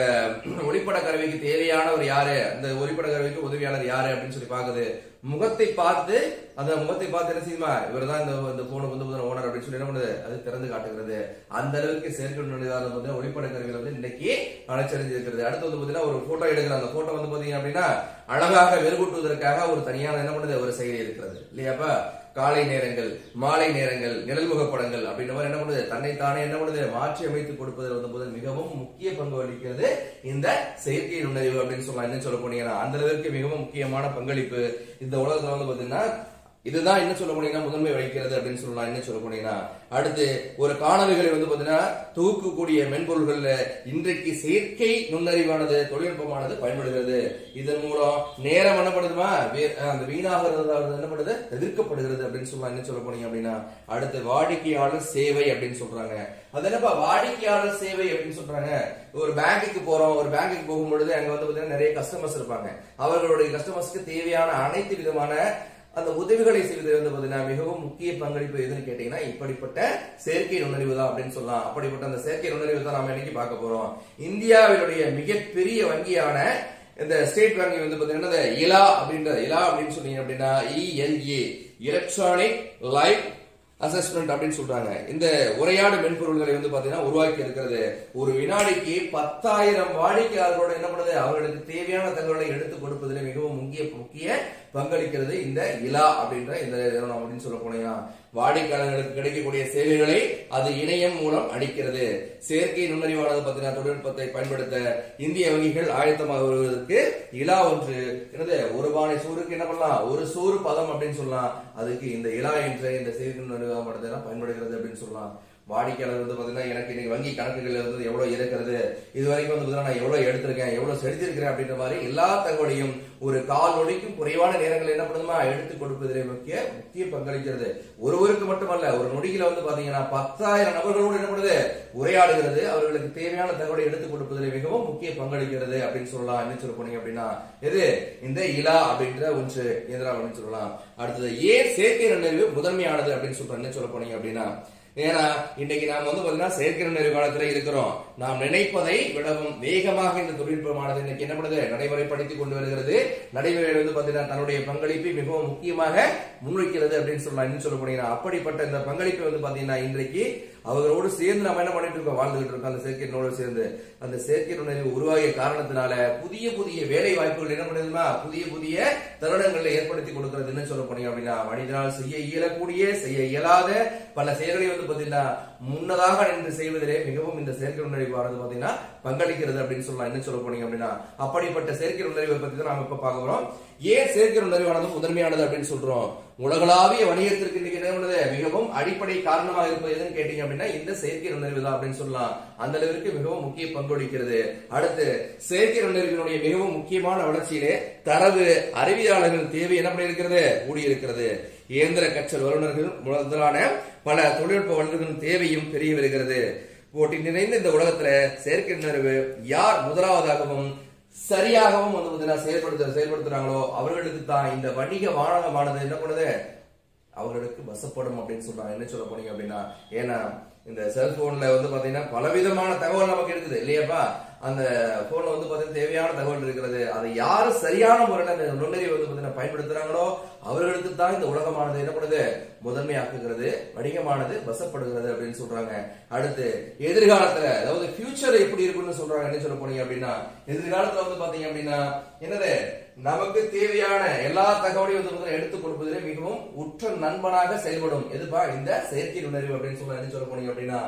ஒளிப்பட கருவிக்கு தேவையானவர் யாரு இந்த ஒளிப்பட கருவிக்கு உதவியாளர் யாரு அப்படின்னு சொல்லி பாக்குது முகத்தை பார்த்து அந்த முகத்தை பார்த்து என்ன செய்யுமா இவர் தான் இந்த இந்த போனுக்கு வந்து ஓனர் அப்படின்னு சொல்லி என்ன பண்ணுது அது திறந்து காட்டுகிறது அந்த அளவுக்கு செயற்கை நுண்ணறிவாளர் வந்து ஒளிப்பட கருவிகள் வந்து இன்னைக்கு வளர்ச்சி இருக்கிறது அடுத்து வந்து பாத்தீங்கன்னா ஒரு போட்டோ எடுக்கிற அந்த போட்டோ வந்து பாத்தீங்க அப்படின்னா அழகாக வெறுகூட்டுவதற்காக ஒரு தனியான என்ன பண்ணுது ஒரு செயலி இருக்கிறது இல்லையாப்பா காலை நேரங்கள் மாலை நேரங்கள் நிழல்முக படங்கள் அப்படின்ற மாதிரி என்ன பண்ணுது தன்னைத்தானே என்ன பண்ணுது மாற்றி அமைத்து கொடுப்பதில் வந்து போது மிகவும் முக்கிய பங்கு வகிக்கிறது இந்த செயற்கை நுண்ணறிவு அப்படின்னு சொல்லலாம் என்ன சொல்ல போனீங்கன்னா அந்த அளவுக்கு மிகவும் முக்கியமான பங்களிப்பு இந்த உலகத்துல வந்து பாத்தீங்கன்னா இதுதான் என்ன சொல்ல போனீங்கன்னா முதன்மை வகிக்கிறது அப்படின்னு சொல்லலாம் என்ன சொல்ல போனீங்கன்னா அடுத்து ஒரு காணொலிகளை வந்து பாத்தீங்கன்னா தொகுக்கக்கூடிய மென்பொருள்கள்ல இன்றைக்கு செயற்கை நுண்ணறிவானது தொழில்நுட்பமானது பயன்படுகிறது இதன் மூலம் நேரம் என்னப்படுதுமா வே- அந்த வீணாகிறது என்ன பண்ணுது எதிர்க்கப்படுகிறது அப்படின்னு சொல்லலாம் என்ன சொல்ல போனீங்க அப்படின்னா அடுத்து வாடிக்கையாளர் சேவை அப்படின்னு சொல்றாங்க அது என்னப்பா வாடிக்கையாளர் சேவை அப்படின்னு சொல்றாங்க ஒரு பேங்குக்கு போறோம் ஒரு பேங்குக்கு போகும்பொழுது அங்க வந்து பாத்தீங்கன்னா நிறைய கஸ்டமர்ஸ் இருப்பாங்க அவர்களுடைய கஸ்டமர்ஸ்க்கு தேவையான அனைத்து விதமான அந்த உதவிகளை செய்வது வந்து பாத்தீங்கன்னா மிகவும் முக்கிய பங்களிப்பு எதுன்னு கேட்டீங்கன்னா இப்படிப்பட்ட செயற்கை நுண்ணறிவு தான் அப்படின்னு சொல்லலாம் அப்படிப்பட்ட அந்த செயற்கை நுண்ணறிவு தான் நாம இன்னைக்கு பார்க்க போறோம் இந்தியாவினுடைய மிகப்பெரிய வங்கியான இந்த ஸ்டேட் வங்கி வந்து பாத்தீங்கன்னா இந்த இலா அப்படின்ற இலா அப்படின்னு சொன்னீங்க அப்படின்னா இஎல்ஏ எலக்ட்ரானிக் லைவ் அசஸ்மெண்ட் அப்படின்னு சொல்றாங்க இந்த உரையாடு மென்பொருள்களை வந்து பாத்தீங்கன்னா உருவாக்கி இருக்கிறது ஒரு வினாடிக்கு பத்தாயிரம் வாடிக்கையாளர்களோட என்ன பண்ணுது அவர்களுக்கு தேவையான தகவலை எடுத்து கொடுப்பதில் மிகவும் முக்கிய முக்கிய பங்களிக்கிறது இந்த இலா அப்படின்ற இந்த நிறுவனம் அப்படின்னு சொல்ல போனீங்கன்னா வாடிக்கையாளர்களுக்கு கிடைக்கக்கூடிய சேவைகளை அது இணையம் மூலம் அளிக்கிறது செயற்கை நுண்ணறிவானது பாத்தீங்கன்னா தொழில்நுட்பத்தை பயன்படுத்த இந்திய வங்கிகள் ஆயத்தமாக வருவதற்கு இலா ஒன்று என்னது ஒரு பானை சோறுக்கு என்ன பண்ணலாம் ஒரு சோறு பதம் அப்படின்னு சொல்லலாம் அதுக்கு இந்த இலா என்ற இந்த செயற்கை நுண்ணறிவானது எல்லாம் பயன்படுகிறது அப்படின்னு சொல்லலாம் வாடிக்கையாளர் வந்து பாத்தீங்கன்னா எனக்கு இன்னைக்கு வங்கி கணக்குகள் வந்து எவ்வளவு இருக்கிறது இது வரைக்கும் வந்து பாத்தீங்கன்னா நான் எவ்வளவு எடுத்திருக்கேன் எவ்வளவு செலுத்திருக்கிறேன் அப்படின்ற மாதிரி எல்லா தகவலையும் ஒரு கால் நொடிக்கும் குறைவான நேரங்கள் என்ன பண்ணுமா எடுத்து கொடுப்பதிலே முக்கிய முக்கிய பங்களிக்கிறது ஒருவருக்கு மட்டுமல்ல ஒரு நொடியில வந்து பாத்தீங்கன்னா பத்தாயிரம் நபர்களோடு என்ன பண்ணுது உரையாடுகிறது அவர்களுக்கு தேவையான தகவலை எடுத்து கொடுப்பதிலே மிகவும் முக்கிய பங்களிக்கிறது அப்படின்னு சொல்லலாம் என்ன சொல்ல போனீங்க அப்படின்னா எது இந்த இலா அப்படின்ற ஒன்று எதிராக அப்படின்னு சொல்லலாம் அடுத்தது ஏன் செயற்கை நுண்ணறிவு முதன்மையானது அப்படின்னு சொல்றோம் என்ன சொல்ல போனீங்க அப்படின்னா ஏன்னா இன்னைக்கு நாம் வந்து பாத்தீங்கன்னா செயற்கை நுண்ணறிவு காலத்துல இருக்கிறோம் நாம் நினைப்பதை விடவும் வேகமாக இந்த தொழில்நுட்பமானது இன்னைக்கு என்ன பண்ணுது நடைமுறைப்படுத்திக் கொண்டு வருகிறது நடைமுறையில் வந்து பாத்தீங்கன்னா தன்னுடைய பங்களிப்பை மிகவும் முக்கியமாக முன்வைக்கிறது அப்படின்னு சொல்லலாம் என்ன சொல்ல போனீங்கன்னா அப்படிப்பட்ட இந்த பங்களிப்பை வந்து பாத்தீங்கன்னா இன்றைக்கு அவர்களோடு சேர்ந்து நம்ம என்ன பண்ணிட்டு இருக்கோம் வாழ்ந்துகிட்டு இருக்கோம் அந்த செயற்கை நுண்ணறிவோடு சேர்ந்து அந்த செயற்கை நுண்ணறிவு உருவாகிய காரணத்தினால புதிய புதிய வேலை வாய்ப்புகள் என்ன பண்ணுதுமா புதிய புதிய தருணங்களை ஏற்படுத்தி கொடுக்கிறது என்ன சொல்ல போனீங்க அப்படின்னா மனிதனால் செய்ய இயலக்கூடிய செய்ய இயலாத பல செயல்களை வந்து பாத்தீங்கன்னா முன்னதாக நின்று செய்வதிலே மிகவும் இந்த செயற்கை நுண்ணறிவானது பாத்தீங்கன்னா பங்களிக்கிறது அப்படின்னு சொல்லலாம் என்ன சொல்ல போனீங்க அப்படின்னா அப்படிப்பட்ட செயற்கை நுண்ணறிவை பத்தி தான் நாம இப்ப பார்க்க போறோம் ஏன் செயற்கை நுண்ணறிவானது முதன்மையானது அப்படின்னு சொல்றோம் உலகளாவிய வணிகத்திற்கு இன்னைக்கு என்ன பண்ணுது மிகவும் அடிப்படை காரணமாக இருப்பது எதுன்னு கேட்டீங்க அப்படின்னா இந்த செயற்கை நுண்ணறிவு தான் அப்படின்னு சொல்லலாம் அந்த அளவிற்கு மிகவும் முக்கிய பங்களிக்கிறது அடுத்து செயற்கை நுண்ணறிவினுடைய மிகவும் முக்கியமான வளர்ச்சியிலே தரவு அறிவியலாளர்கள் தேவை என்ன பண்ணியிருக்கிறது கூடியிருக்கிறது இயந்திர கற்றல் வல்லுநர்கள் முதலான பல தொழில்நுட்ப வல்லுநர்களின் தேவையும் பெரிய வருகிறது போட்டி நிறைந்த இந்த உலகத்துல செயற்கை நுண்ணறிவு யார் முதலாவதாகவும் சரியாகவும் வந்து பாத்தீங்கன்னா செயல்படுத்த செயல்படுத்துறாங்களோ அவர்களுக்கு தான் இந்த வணிக வானகமானது என்ன பண்ணுது அவர்களுக்கு வசப்படும் அப்படின்னு சொல்றாங்க என்ன சொல்ல போனீங்க அப்படின்னா ஏன்னா இந்த செல்போன்ல வந்து பாத்தீங்கன்னா பலவிதமான தகவல் நமக்கு இருக்குது இல்லையாப்பா அந்த போன்ல வந்து பாத்தீங்கன்னா தேவையான தகவல் இருக்கிறது அதை யாரு சரியான முறையில் அந்த நுண்ணறிவை வந்து பாத்தீங்கன்னா பயன்படுத்துறாங்களோ அவர்களுக்கு தான் இந்த உலகமானது என்ன பண்ணுது முதன்மையாக்குகிறது வணிகமானது வசப்படுகிறது அப்படின்னு சொல்றாங்க அடுத்து எதிர்காலத்துல அதாவது ஃபியூச்சர் எப்படி இருக்குன்னு சொல்றாங்க என்ன சொல்ல போனீங்க அப்படின்னா எதிர்காலத்துல வந்து பாத்தீங்க அப்படின்னா என்னது நமக்கு தேவையான எல்லா தகவலையும் வந்து பாத்தீங்கன்னா எடுத்து கொடுப்பதிலே மிகவும் உற்ற நண்பனாக செயல்படும் எதுப்பா இந்த செயற்கை நுண்ணறிவு அப்படின்னு சொல்ல என்ன சொல்ல போனீங்க அப்படின்னா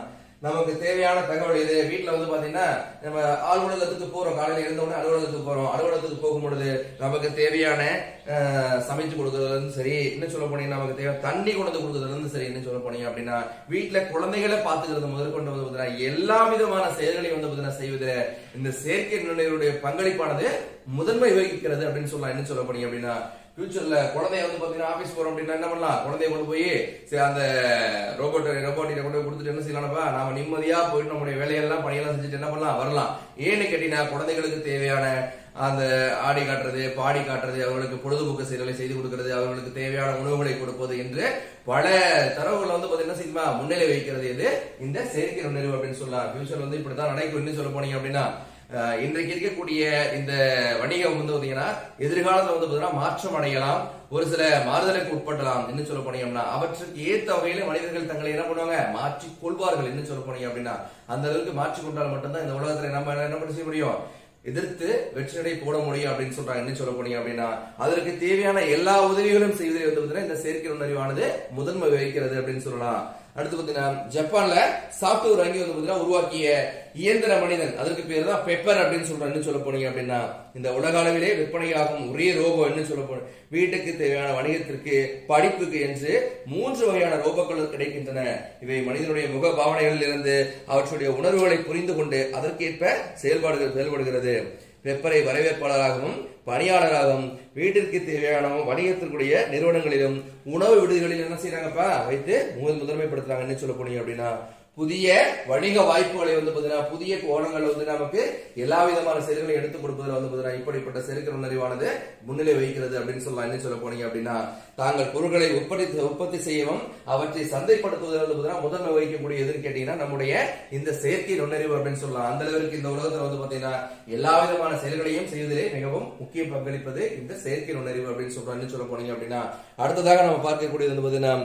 நமக்கு தேவையான தகவல் இது வீட்டுல வந்து பாத்தீங்கன்னா நம்ம அலுவலகத்துக்கு போறோம் காலையில எழுந்த உடனே அலுவலகத்துக்கு போறோம் அலுவலகத்துக்கு போகும் பொழுது நமக்கு தேவையான அஹ், சமைச்சு கொடுக்கறதுல இருந்து சரி இன்னும் சொல்ல போனீங்கன்னா நமக்கு தேவை தண்ணி கொண்டு வந்து கொடுக்கறதுல இருந்து சரி இன்னும் சொல்ல போனீங்க அப்படின்னா வீட்டுல குழந்தைகளை பாத்துக்கிறது முதற்கொண்டு வந்து பாத்தீங்கன்னா எல்லா விதமான செயல்களையும் வந்து பாத்தீங்கன்னா செய்வதில் இந்த செயற்கை நுண்ணறிவுடைய பங்களிப்பானது முதன்மை வகிக்கிறது அப்படின்னு சொல்லலாம் என்ன சொல்ல போனீங்க அப்படின்னா ஃபியூச்சர்ல குழந்தைய வந்து பாத்தீங்கன்னா ஆபீஸ் போறோம் அப்படின்னா என்ன பண்ணலாம் குழந்தைய கொண்டு போய் சரி அந்த ரோபோட் ரோபோட்டிட்ட கொண்டு போய் கொடுத்துட்டு என்ன செய்யலாம்ப்பா நாம நிம்மதியா போயிட்டு நம்முடைய வேலையெல்லாம் பணியெல்லாம் செஞ்சுட்டு என்ன பண்ணலாம் வரலாம் ஏன்னு கேட்டீங்கன்னா குழந்தைகளுக்கு தேவையான அந்த ஆடி காட்டுறது பாடி காட்டுறது அவர்களுக்கு பொழுதுபோக்கு செயல்களை செய்து கொடுக்கிறது அவர்களுக்கு தேவையான உணவுகளை கொடுப்பது என்று பல தரவுகளை வந்து பாத்தீங்கன்னா செய்யுமா முன்னிலை வைக்கிறது இது இந்த செயற்கை நுண்ணறிவு அப்படின்னு சொல்லலாம் ஃபியூச்சர் வந்து இப்படித்தான் நடக்கும் இன்னும் சொல்ல போனீங்க அப்படின்னா அஹ், இன்றைக்கு இருக்கக்கூடிய இந்த வணிகம் வந்து பாத்தீங்கன்னா எதிர்காலத்துல வந்து பாத்தீங்கன்னா மாற்றம் அடையலாம் ஒரு சில மாறுதலுக்கு உட்படலாம் என்ன சொல்ல போனீங்கன்னா அவற்றுக்கு ஏத்த வகையில மனிதர்கள் தங்களை என்ன பண்ணுவாங்க மாற்றிக் கொள்வார்கள் என்ன சொல்ல போனீங்க அப்படின்னா அந்த அளவுக்கு மாற்றிக் கொண்டால் மட்டும்தான் இந்த உலகத்துல நம்ம என்ன பண்ண செய்ய முடியும் எதிர்த்து வெற்றி நடை போட முடியும் அப்படின்னு சொல்றாங்க என்ன சொல்ல போனீங்க அப்படின்னா அதற்கு தேவையான எல்லா உதவிகளும் செய்வதில் வந்து பாத்தீங்கன்னா இந்த செயற்கை நுண்ணறிவானது முதன்மை வகிக்கிறது அப்படின்னு சொல்லலாம் அடுத்து பாத்தீங்கன்னா ஜப்பான்ல சாப்ட்வேர் வங்கி வந்து பாத்தீங்கன்னா உருவாக்கிய இயந்திர மனிதன் அதற்கு பேர் தான் பெப்பர் அப்படின்னு சொல்றாங்க என்ன சொல்ல போனீங்க அப்படின்னா இந்த உலக அளவிலே விற்பனையாகும் ஒரே ரோபோ என்ன சொல்ல போன வீட்டுக்கு தேவையான வணிகத்திற்கு படிப்புக்கு என்று மூன்று வகையான ரோபோக்கள் கிடைக்கின்றன இவை மனிதனுடைய முக பாவனைகளில் இருந்து அவற்றுடைய உணர்வுகளை புரிந்து கொண்டு அதற்கேற்ப செயல்பாடுகள் செயல்படுகிறது வெப்பரை வரவேற்பாளராகவும் பணியாளராகவும் வீட்டிற்கு தேவையான வணிகத்திற்குரிய நிறுவனங்களிலும் உணவு விடுதிகளில் என்ன செய்யறாங்கப்பா வைத்து முதல் முதன்மைப்படுத்துறாங்க என்ன சொல்ல போனீங்க அப்படின்னா புதிய வணிக வாய்ப்புகளை வந்து பாத்தீங்கன்னா புதிய கோணங்கள் வந்து நமக்கு எல்லா விதமான செயல்களையும் எடுத்துக் கொடுப்பதில் வந்து பாத்தீங்கன்னா இப்படிப்பட்ட செயற்கை நுண்ணறிவானது முன்னிலை வகிக்கிறது அப்படின்னு சொல்லலாம் என்ன சொல்ல போனீங்க அப்படின்னா தாங்கள் பொருட்களை உற்பத்தி உற்பத்தி செய்யவும் அவற்றை சந்தைப்படுத்துவதில் வந்து பாத்தீங்கன்னா முதன்மை வகிக்கக்கூடிய எதுன்னு கேட்டீங்கன்னா நம்முடைய இந்த செயற்கை நுண்ணறிவு அப்படின்னு சொல்லலாம் அந்த அளவிற்கு இந்த உலகத்துல வந்து பாத்தீங்கன்னா எல்லா விதமான செயல்களையும் செய்வதிலே மிகவும் முக்கிய பங்களிப்பது இந்த செயற்கை நுண்ணறிவு அப்படின்னு சொல்றோம் என்ன சொல்ல போனீங்க அப்படின்னா அடுத்ததாக நம்ம பார்க்கக்கூடியது வந்து பாத்தீங்கன்னா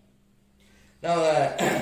நம்ம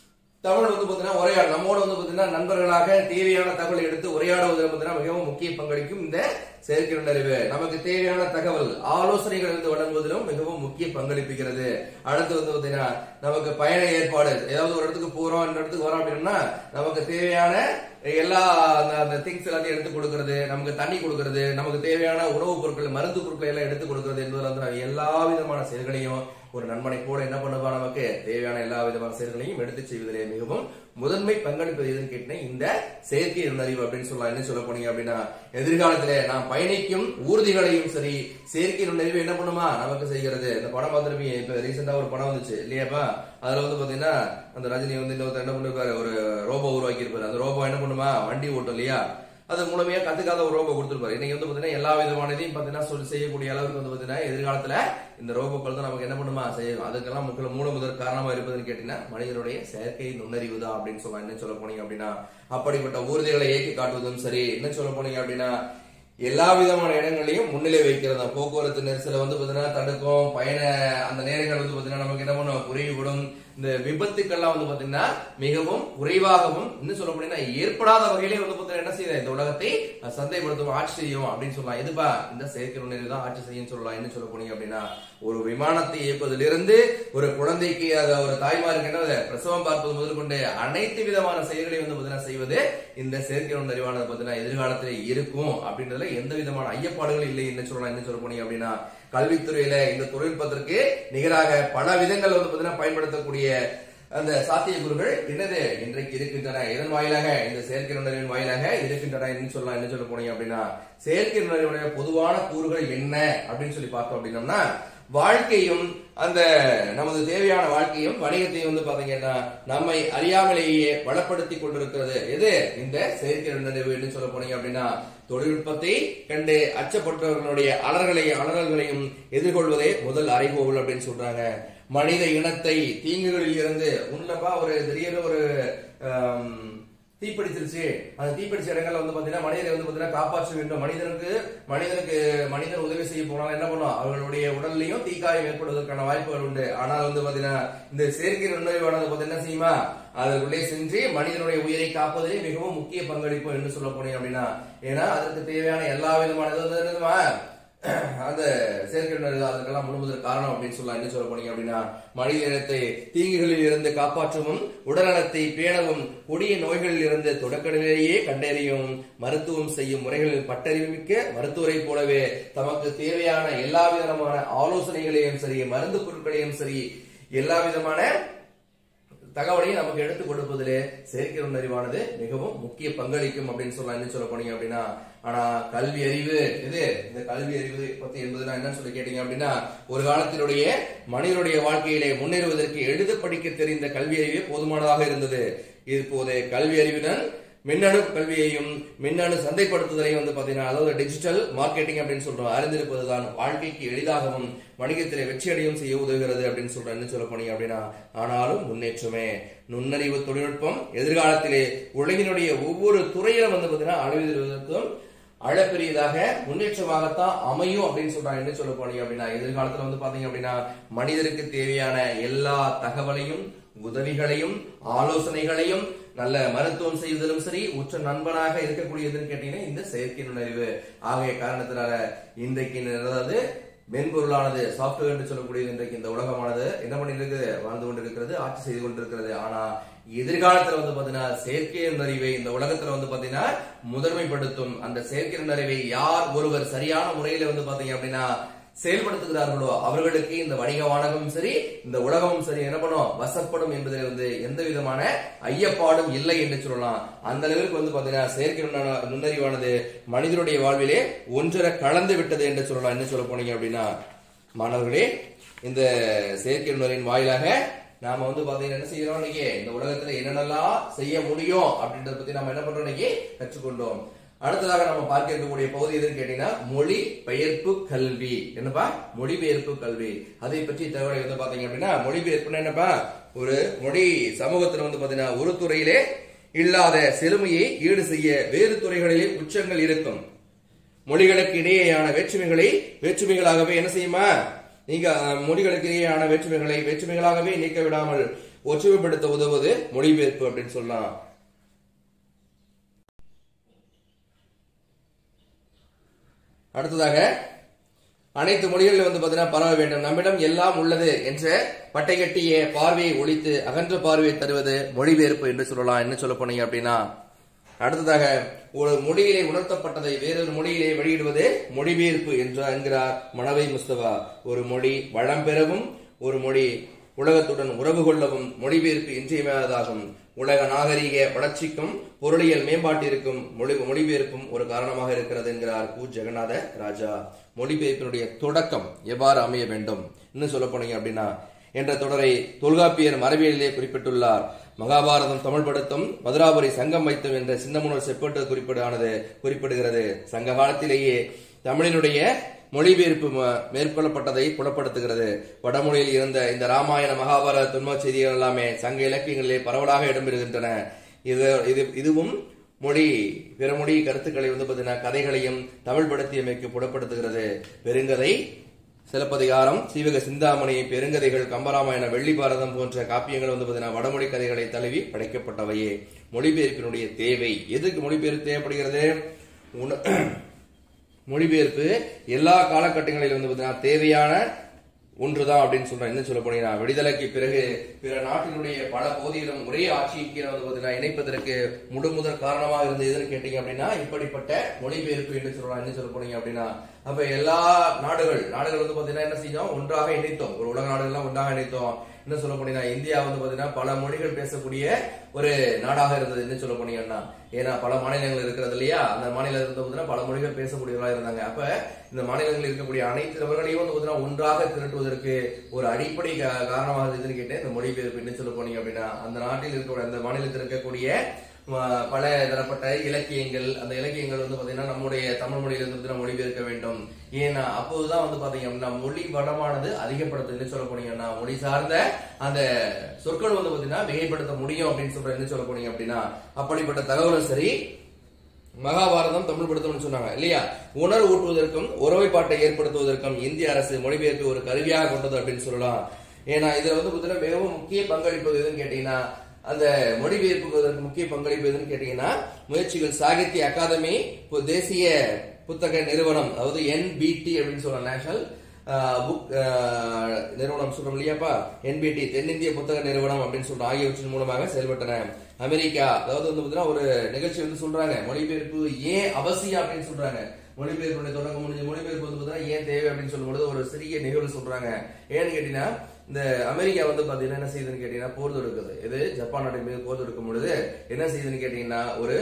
தமிழ் வந்து பாத்தீங்கன்னா உரையாடல் நம்மோட வந்து பாத்தீங்கன்னா நண்பர்களாக தேவையான தகவலை எடுத்து உரையாடுவதில் பாத்தீங்கன்னா மிகவும் முக்கிய பங்களிக்கும் இந்த செயற்கை நுண்ணறிவு நமக்கு தேவையான தகவல் ஆலோசனைகள் வந்து வழங்குவதிலும் மிகவும் முக்கிய பங்களிப்புகிறது அடுத்து வந்து பாத்தீங்கன்னா நமக்கு பயண ஏற்பாடு ஏதாவது ஒரு இடத்துக்கு போறோம் இந்த இடத்துக்கு வரோம் அப்படின்னா நமக்கு தேவையான எல்லா அந்த அந்த திங்ஸ் எல்லாத்தையும் எடுத்து கொடுக்கறது நமக்கு தண்ணி கொடுக்கறது நமக்கு தேவையான உணவுப் பொருட்கள் மருந்து பொருட்களை எல்லாம் எடுத்து கொடுக்கறது என்பதில் வந்து நான் எல்லா விதமான செயல்களையும் ஒரு நண்பனை கூட என்ன பண்ணுவா நமக்கு தேவையான எல்லா விதமான செயல்களையும் எடுத்து செய்வதிலே மிகவும் முதன்மை பங்களிப்பது எதுன்னு கேட்டீங்கன்னா இந்த செயற்கை நுண்ணறிவு அப்படின்னு சொல்லலாம் என்ன சொல்ல போனீங்க அப்படின்னா எதிர்காலத்துல நாம் பயணிக்கும் ஊர்திகளையும் சரி செயற்கை நுண்ணறிவு என்ன பண்ணுமா நமக்கு செய்கிறது இந்த படம் பார்த்துருப்பீங்க இப்ப ரீசெண்டா ஒரு படம் வந்துச்சு இல்லையாப்பா அதுல வந்து பாத்தீங்கன்னா அந்த ரஜினி வந்து இன்னொருத்தர் என்ன பண்ணிருப்பாரு ஒரு ரோபோ உருவாக்கி இருப்பாரு அந்த ரோபோ என்ன பண்ணுமா வண்டி ஓட்டும் இல்லையா அது மூலமையா கத்துக்காத ஒரு ரோபோ கொடுத்துருப்பாரு இன்னைக்கு வந்து பாத்தீங்கன்னா எல்லா விதமானதையும் பாத்தீங்கன்னா சொல்லி செய்யக்கூடிய அளவுக்கு வந்து பாத்தீங்கன்னா எதிர்காலத்துல இந்த ரோபோக்கள் தான் நமக்கு என்ன பண்ணுமா செய்யும் அதுக்கெல்லாம் முக்கிய மூல முதல் காரணமா இருப்பதுன்னு கேட்டீங்கன்னா மனிதனுடைய செயற்கை நுண்ணறிவு தான் அப்படின்னு சொல்லலாம் என்ன சொல்ல போனீங்க அப்படின்னா அப்படிப்பட்ட ஊர்திகளை இயக்கி காட்டுவதும் சரி என்ன சொல்ல போனீங்க அப்படின்னா எல்லா விதமான இடங்களையும் முன்னிலை வைக்கிறது தான். போக்குவரத்து நெரிசலை வந்து பாத்தீங்கன்னா தடுக்கும் பயண அந்த நேரங்கள் வந்து பாத்தீங்கன்னா நமக்கு என்ன பண்ணும் குறைவுபடும் இந்த விபத்துக்கள்லாம் வந்து பாத்தீங்கன்னா மிகவும் குறைவாகவும் இன்னும் சொல்ல போனீங்கன்னா ஏற்படாத வகையிலே வந்து பாத்தீங்கன்னா என்ன செய்யுது இந்த உலகத்தை சந்தைப்படுத்தும் ஆட்சி செய்யும் அப்படின்னு சொல்லலாம் எதுப்பா இந்த செயற்கை நுண்ணறிவு தான் ஆட்சி செய்யும் சொல்லலாம் என்ன சொல்ல போனீங்க அப்படின்னா ஒரு விமானத்தை இயக்குவதிலிருந்து ஒரு குழந்தைக்கு அத ஒரு தாய்மாருக்கு என்ன பிரசவம் பார்ப்பது முதல் கொண்டு அனைத்து விதமான செயல்களையும் வந்து பாத்தீங்கன்னா செய்வது இந்த செயற்கை நுண்ணறிவானது பாத்தீங்கன்னா எதிர்காலத்தில் இருக்கும் அப்படின்றதுல எந்த விதமான ஐயப்பாடுகளும் இல்லை என்ன சொல்லலாம் என்ன சொல்ல போனீங்க அப்படின்னா கல்வித்துறையில இந்த தொழில்நுட்பத்திற்கு நிகராக பல விதங்கள் வந்து பாத்தீங்கன்னா பயன்படுத்தக்கூடிய அந்த சாத்தியக்கூறுகள் என்னது இன்றைக்கு இருக்கின்றன இதன் வாயிலாக இந்த செயற்கை நுண்ணறிவின் வாயிலாக இருக்கின்றன என்ன சொல்லலாம் என்ன சொல்ல போனீங்க அப்படின்னா செயற்கை நுண்ணறிவுடைய பொதுவான கூறுகள் என்ன அப்படின்னு சொல்லி பார்த்தோம் அப்படின்னம்னா வாழ்க்கையும் அந்த நமது தேவையான வாழ்க்கையும் வணிகத்தையும் வந்து பாத்தீங்கன்னா நம்மை அறியாமலேயே வளப்படுத்தி கொண்டிருக்கிறது எது இந்த செயற்கை நுண்ணறிவு என்று சொல்ல போனீங்க அப்படின்னா தொழில்நுட்பத்தை கண்டு அச்சப்பட்டவர்களுடைய அலறலையும் அலறல்களையும் எதிர்கொள்வதே முதல் அறைகோவல் அப்படின்னு சொல்றாங்க மனித இனத்தை தீங்குகளில் இருந்து உன்னப்பா ஒரு திடீர்னு ஒரு ஆம், தீப்பிடிச்சிருச்சு அந்த தீப்பிடிச்ச இடங்கள்ல வந்து பாத்தீங்கன்னா மனிதனை வந்து பாத்தீங்கன்னா காப்பாற்ற வேண்டும் மனிதனுக்கு மனிதனுக்கு மனிதன் உதவி செய்ய போனாலும் என்ன பண்ணும் அவர்களுடைய உடல்லையும் தீக்காயம் ஏற்படுவதற்கான வாய்ப்புகள் உண்டு ஆனால் வந்து பாத்தீங்கன்னா இந்த செயற்கை நுண்ணறிவானது பாத்தீங்கன்னா என்ன செய்யுமா அதற்குள்ளே சென்று மனிதனுடைய உயிரை காப்பதிலே மிகவும் முக்கிய பங்களிப்பு என்று சொல்ல போனீங்க அப்படின்னா ஏன்னா அதற்கு தேவையான எல்லா விதமான இது வந்து என்னதுமா அந்த செயற்கை நுண்ணறிவு அதற்கெல்லாம் முழுவதற்கு காரணம் அப்படின்னு சொல்லலாம் என்ன சொல்ல போனீங்க அப்படின்னா மனித இனத்தை தீங்குகளில் இருந்து காப்பாற்றவும் உடல்நலத்தை பேணவும் கொடிய நோய்களில் இருந்து தொடக்கநிலையே கண்டறியும் மருத்துவம் செய்யும் முறைகளில் பட்டறிவுமிக்க மருத்துவரை போலவே தமக்கு தேவையான எல்லா விதமான ஆலோசனைகளையும் சரி மருந்து பொருட்களையும் சரி எல்லா விதமான தகவலையும் நமக்கு எடுத்து கொடுப்பதிலே செயற்கை நுண்ணறிவானது மிகவும் முக்கிய பங்களிக்கும் அப்படின்னு சொல்லலாம் என்ன சொல்ல போனீங்க அப்படின்னா ஆனா கல்வி அறிவு இது இந்த கல்வி அறிவு பத்தி என்பது நான் என்ன சொல்லி கேட்டீங்க அப்படின்னா ஒரு காலத்தினுடைய மனிதனுடைய வாழ்க்கையிலே முன்னேறுவதற்கு எழுத படிக்க தெரிந்த கல்வி அறிவே போதுமானதாக இருந்தது இப்போது கல்வி அறிவுடன் மின்னணு கல்வியையும் மின்னணு சந்தைப்படுத்துதலையும் வந்து பாத்தீங்கன்னா அதாவது டிஜிட்டல் மார்க்கெட்டிங் அப்படின்னு சொல்றோம் அறிந்திருப்பதுதான் வாழ்க்கைக்கு எளிதாகவும் வணிகத்திலே வெற்றியடையும் செய்ய உதவுகிறது அப்படின்னு சொல்றோம் என்ன சொல்ல போனீங்க அப்படின்னா ஆனாலும் முன்னேற்றமே நுண்ணறிவு தொழில்நுட்பம் எதிர்காலத்திலே உலகினுடைய ஒவ்வொரு துறையிலும் வந்து பாத்தீங்கன்னா அழிவதற்கும் அளப்பெரியதாக முன்னேற்றமாகத்தான் அமையும் அப்படின்னு சொல்றாங்க என்ன சொல்ல போனீங்க அப்படின்னா எதிர்காலத்துல வந்து பாத்தீங்க அப்படின்னா மனிதருக்கு தேவையான எல்லா தகவலையும் உதவிகளையும் ஆலோசனைகளையும் நல்ல மருத்துவம் செய்வதிலும் சரி உற்ற நண்பனாக இருக்கக்கூடியதுன்னு கேட்டீங்கன்னா இந்த செயற்கை நுண்ணறிவு ஆகிய காரணத்தினால இன்றைக்கு அதாவது மென்பொருளானது சாப்ட்வேர் என்று சொல்லக்கூடியது இன்றைக்கு இந்த உலகமானது என்ன பண்ணிருக்கு வாழ்ந்து கொண்டிருக்கிறது ஆட்சி செய்து கொண்டிருக்கிறது ஆனா எதிர்காலத்துல வந்து பாத்தீங்கன்னா செயற்கை நுண்ணறிவை இந்த உலகத்துல வந்து பாத்தீங்கன்னா முதன்மைப்படுத்தும் அந்த செயற்கை நுண்ணறிவை யார் ஒருவர் சரியான முறையில வந்து பாத்தீங்க அப்படின்னா செயல்படுத்துகிறார்களோ அவர்களுக்கு இந்த வணிக வானகமும் சரி இந்த உலகமும் சரி என்ன பண்ணும் வசப்படும் என்பதில் வந்து எந்த விதமான ஐயப்பாடும் இல்லை என்று சொல்லலாம் அந்த அளவிற்கு வந்து பாத்தீங்கன்னா செயற்கை நுண்ண- நுண்ணறிவானது மனிதனுடைய வாழ்விலே ஒன்றரை கலந்து விட்டது என்று சொல்லலாம் என்ன சொல்ல போனீங்க அப்படின்னா மாணவர்களே இந்த செயற்கை நுண்ணறிவின் வாயிலாக நாம வந்து பாத்தீங்கன்னா என்ன செய்யறோம் இன்னைக்கு இந்த உலகத்துல என்னென்னலாம் செய்ய முடியும் அப்படின்றத பத்தி நம்ம என்ன பண்றோம் இன்னைக்கு கற்றுக்கொண்டோம் அடுத்ததாக நம்ம பார்க்க இருக்கக்கூடிய பகுதி எதுன்னு கேட்டீங்கன்னா மொழி பெயர்ப்பு கல்வி என்னப்பா மொழிபெயர்ப்பு கல்வி அதை பற்றி தகவலை வந்து பாத்தீங்க அப்படின்னா மொழிபெயர்ப்புன்னா என்னப்பா ஒரு மொழி சமூகத்துல வந்து பாத்தீங்கன்னா ஒரு துறையிலே இல்லாத செழுமையை ஈடு செய்ய வேறு துறைகளிலே உச்சங்கள் இருக்கும் மொழிகளுக்கு இடையேயான வேற்றுமைகளை வேற்றுமைகளாகவே என்ன செய்யுமா நீங்க அஹ், மொழிகளுக்கு இடையேயான வேற்றுமைகளை வேற்றுமைகளாகவே நீக்க விடாமல் ஒற்றுமைப்படுத்த உதவுவது மொழிபெயர்ப்பு அப்படின்னு சொல்லலாம் அடுத்ததாக அனைத்து மொழிகளிலும் வந்து பாத்தீங்கன்னா பரவ வேண்டும் நம்மிடம் எல்லாம் உள்ளது என்ற பட்டை கட்டிய பார்வையை ஒழித்து அகன்ற பார்வையை தருவது மொழிபெயர்ப்பு என்று சொல்லலாம் என்ன சொல்ல போனீங்க அப்படின்னா அடுத்ததாக ஒரு மொழியிலே உணர்த்தப்பட்டதை வேறொரு மொழியிலே வெளியிடுவது மொழிபெயர்ப்பு என்று என்கிறார் மனவை முஸ்தபா ஒரு மொழி வளம் பெறவும் ஒரு மொழி உலகத்துடன் உறவு கொள்ளவும் மொழிபெயர்ப்பு இன்றியமையாததாகும் உலக நாகரீக வளர்ச்சிக்கும் பொருளியல் மேம்பாட்டிற்கும் மொழி மொழிபெயர்ப்பும் ஒரு காரணமாக இருக்கிறது என்கிறார் கு ஜெகநாத ராஜா மொழிபெயர்ப்பினுடைய தொடக்கம் எவ்வாறு அமைய வேண்டும் இன்னும் சொல்ல போனீங்க அப்படின்னா என்ற தொடரை தொல்காப்பியர் மரபியலிலே குறிப்பிட்டுள்ளார் மகாபாரதம் தமிழ்படுத்தும் மதுராபுரி சங்கம் வைத்தும் என்ற சின்னமுனல் செப்பேட்டு குறிப்பிடானது குறிப்பிடுகிறது சங்க காலத்திலேயே தமிழினுடைய மொழிபெயர்ப்பு ம- மேற்கொள்ளப்பட்டதை புலப்படுத்துகிறது வடமொழியில் இருந்த இந்த ராமாயண மகாபாரத துன்பச் செய்திகள் எல்லாமே சங்க இலக்கியங்களிலே பரவலாக இடம்பெறுகின்றன இது இது இதுவும் மொழி பிற மொழி கருத்துக்களை வந்து பார்த்தீங்கன்னா கதைகளையும் தமிழ்படுத்தியமைக்கு புலப்படுத்துகிறது பெருங்கதை சிலப்பதிகாரம் சீவக சிந்தாமணி பெருங்கதைகள் கம்பராமாயண வெள்ளி பாரதம் போன்ற காப்பியங்கள் வந்து பார்த்தீங்கன்னா வடமொழி கதைகளை தழுவி படைக்கப்பட்டவையே மொழிபெயர்ப்பினுடைய தேவை எதுக்கு மொழிபெயர்ப்பு தேவைப்படுகிறது உண- மொழிபெயர்ப்பு எல்லா காலகட்டங்களிலும் வந்து பார்த்தீங்கன்னா தேவையான ஒன்றுதான் அப்படின்னு சொல்றேன் என்ன சொல்ல போனீங்கன்னா விடுதலைக்கு பிறகு பிற நாட்டினுடைய பல பகுதிகளும் ஒரே ஆட்சியின் கீழே வந்து பார்த்தீங்கன்னா இணைப்பதற்கு முழு முதல் காரணமாக இருந்தது எதுன்னு கேட்டீங்க அப்படின்னா இப்படிப்பட்ட மொழிபெயர்ப்பு என்று சொல்லலாம் என்ன சொல்ல போனீங்க அப்படின்னா அப்ப எல்லா நாடுகள் நாடுகள் வந்து பாத்தீங்கன்னா என்ன செஞ்சோம் ஒன்றாக இணைத்தோம் ஒரு உலக நாடுகள்லாம் ஒன்றாக இணைத்தோம் என்ன சொல்ல போனீங்கன்னா இந்தியா வந்து பாத்தீங்கன்னா பல மொழிகள் பேசக்கூடிய ஒரு நாடாக இருந்தது என்ன சொல்ல போனீங்கன்னா ஏன்னா பல மாநிலங்கள் இருக்கிறது இல்லையா அந்த மாநிலத்தில் வந்து பாத்தீங்கன்னா பல மொழிகள் பேசக்கூடியவர்களா இருந்தாங்க அப்ப இந்த மாநிலங்களில் இருக்கக்கூடிய அனைத்து நபர்களையும் வந்து பாத்தீங்கன்னா ஒன்றாக திரட்டுவதற்கு ஒரு அடிப்படை கா- காரணமாக இருந்ததுன்னு கேட்டேன் இந்த மொழிபெயர்ப்பு என்ன சொல்ல போனீங்க அப்படின்னா அந்த நாட்டில் இருக்கக்கூடிய அந்த மாநிலத்தில் இருக்கக்கூடிய ம- பல தரப்பட்ட இலக்கியங்கள் அந்த இலக்கியங்கள் வந்து பாத்தீங்கன்னா நம்முடைய தமிழ் மொழியில இருந்து பாத்தீங்கன்னா மொழிபெயர்க்க வேண்டும் ஏன்னா அப்போதுதான் வந்து பாத்தீங்க அப்படின்னா மொழி வளமானது அதிகப்படுத்து என்ன சொல்ல போனீங்கன்னா மொழி சார்ந்த அந்த சொற்கள் வந்து பாத்தீங்கன்னா மிகைப்படுத்த முடியும் அப்படின்னு சொல்ற என்ன சொல்ல போனீங்க அப்படின்னா அப்படிப்பட்ட தகவலும் சரி மகாபாரதம் தமிழ் படுத்தணும்னு சொன்னாங்க இல்லையா உணர்வு ஊட்டுவதற்கும் ஒருமைப்பாட்டை ஏற்படுத்துவதற்கும் இந்திய அரசு மொழிபெயர்ப்பு ஒரு கருவியாக கொண்டது அப்படின்னு சொல்லலாம் ஏன்னா இதுல வந்து பாத்தீங்கன்னா மிகவும் முக்கிய பங்களிப்பு எதுன்னு கேட்டீங்கன்னா அந்த மொழிபெயர்ப்புக்கு முக்கிய பங்களிப்பு எதுன்னு கேட்டீங்கன்னா முயற்சிகள் சாகித்ய அகாதமி இப்போ தேசிய புத்தக நிறுவனம் அதாவது என்பிடி அப்படின்னு சொல்லலாம் நேஷனல் புக் நிறுவனம் சொல்றோம் இல்லையாப்பா என்பிடி தென்னிந்திய புத்தக நிறுவனம் அப்படின்னு சொல்ற ஆகியவற்றின் மூலமாக செயல்பட்டன அமெரிக்கா அதாவது வந்து பாத்தீங்கன்னா ஒரு நிகழ்ச்சி வந்து சொல்றாங்க மொழிபெயர்ப்பு ஏன் அவசியம் அப்படின்னு சொல்றாங்க மொழிபெயர்ப்புடைய தொடக்கம் முடிஞ்ச மொழிபெயர்ப்பு வந்து பாத்தீங்கன்னா ஏன் தேவை அப்படின்னு சொல்லும்போது ஒரு சிறிய நிகழ்வு சொல்றாங்க ஏன்னு கேட்டீங்கன்னா இந்த அமெரிக்கா வந்து பாத்தீங்கன்னா என்ன செய்யுதுன்னு கேட்டீங்கன்னா போர் தொடுக்குது இது ஜப்பான் நாட்டின் மீது போர் தொடுக்கும் பொழுது என்ன செய்யுதுன்னு கேட்டீங்கன்னா ஒரு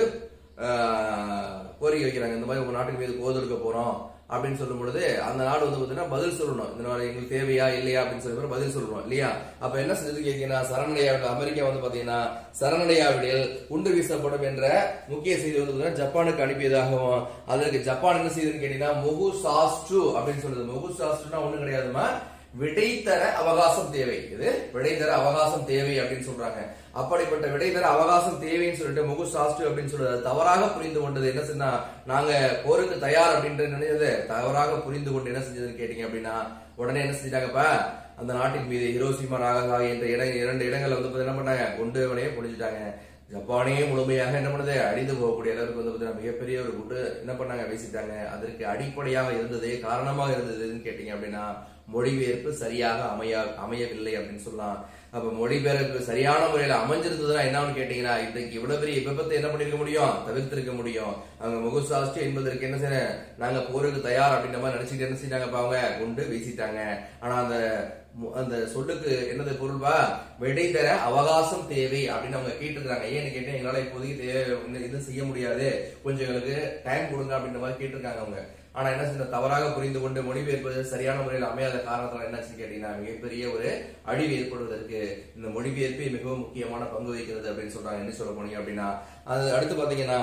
ஆஹ், கோரிக்கை வைக்கிறாங்க இந்த மாதிரி உங்க நாட்டின் மீது போர் தொடுக்க போறோம் அப்படின்னு சொல்லும் பொழுது அந்த நாடு வந்து பாத்தீங்கன்னா பதில் சொல்லணும் இந்த மாதிரி எங்களுக்கு தேவையா இல்லையா அப்படின்னு சொல்லி பதில் சொல்லணும் இல்லையா அப்ப என்ன செஞ்சது கேட்டீங்கன்னா சரணடையாவில் அமெரிக்கா வந்து பாத்தீங்கன்னா சரணடையாவில் குண்டு வீசப்படும் என்ற முக்கிய செய்தி வந்து பாத்தீங்கன்னா ஜப்பானுக்கு அனுப்பியதாகவும் அதற்கு ஜப்பான் என்ன செய்யுதுன்னு கேட்டீங்கன்னா முகு சாஸ்ட்ரு அப்படின்னு சொல்லுது முகு சாஸ்ட்ருனா ஒண்ணும் கிடையாதுமா விடை தர அவகாசம் தேவை இது விடை தர அவகாசம் தேவை அப்படின்னு சொல்றாங்க அப்படிப்பட்ட விடை தர அவகாசம் தேவைன்னு சொல்லிட்டு முகு சாஸ்ட்ரு அப்படின்னு சொல்றது தவறாக புரிந்து கொண்டது என்ன சொன்னா நாங்க போருக்கு தயார் அப்படின்ட்டு நினைச்சது தவறாக புரிந்து கொண்டு என்ன செஞ்சதுன்னு கேட்டீங்க அப்படின்னா உடனே என்ன செஞ்சாங்கப்பா அந்த நாட்டின் மீது ஹிரோசிமா நாகசாகி என்ற இட இரண்டு இடங்களை வந்து என்ன பண்ணாங்க குண்டு வினையை புடிச்சிட்டாங்க ஜப்பானே முழுமையாக என்ன பண்ணுது அழிந்து போகக்கூடிய அளவுக்கு வந்து பாத்தீங்கன்னா மிகப்பெரிய ஒரு குண்டு என்ன பண்ணாங்க வீசிட்டாங்க அதற்கு அடிப்படையாக இருந்தது காரணமாக இருந்ததுன்னு கேட்டீங்க அப்படின்னா மொழிபெயர்ப்பு சரியாக அமையா அமையவில்லை அப்படின்னு சொல்லலாம் அப்ப மொழிபெயர்ப்பு சரியான முறையில அமைஞ்சிருந்ததுன்னா என்னன்னு கேட்டீங்கன்னா இன்றைக்கு இவ்வளவு பெரிய விபத்தை என்ன பண்ணிருக்க முடியும் தவிர்த்திருக்க முடியும் அவங்க முகுசாஸ்டி என்பதற்கு என்ன செய்ய நாங்க போருக்கு தயார் அப்படின்ற மாதிரி நினைச்சிட்டு என்ன செஞ்சாங்க அவங்க குண்டு வீசிட்டாங்க ஆனா அந்த மு- அந்த சொல்லுக்கு என்னது பொருள்பா விடை தர அவகாசம் தேவை அப்படின்னு அவங்க கேட்டிருக்காங்க ஏன்னு கேட்டா எங்களால இப்போதைக்கு தேவை இன்னும் இது செய்ய முடியாது கொஞ்சம் எங்களுக்கு டைம் கொடுங்க அப்படின்ற மாதிரி கேட்டிருக்காங்க அவங்க ஆனா என்ன செஞ்ச தவறாக புரிந்து கொண்டு மொழிபெயர்ப்பது சரியான முறையில் அமையாத காரணத்தால என்ன கேட்டீங்கன்னா மிகப்பெரிய ஒரு அழிவு ஏற்படுவதற்கு இந்த மொழிபெயர்ப்பே மிகவும் முக்கியமான பங்கு வகிக்கிறது அப்படின்னு சொல்றாங்க என்ன சொல்ல போனீங்க அப்படின்னா அது அடுத்து பாத்தீங்கன்னா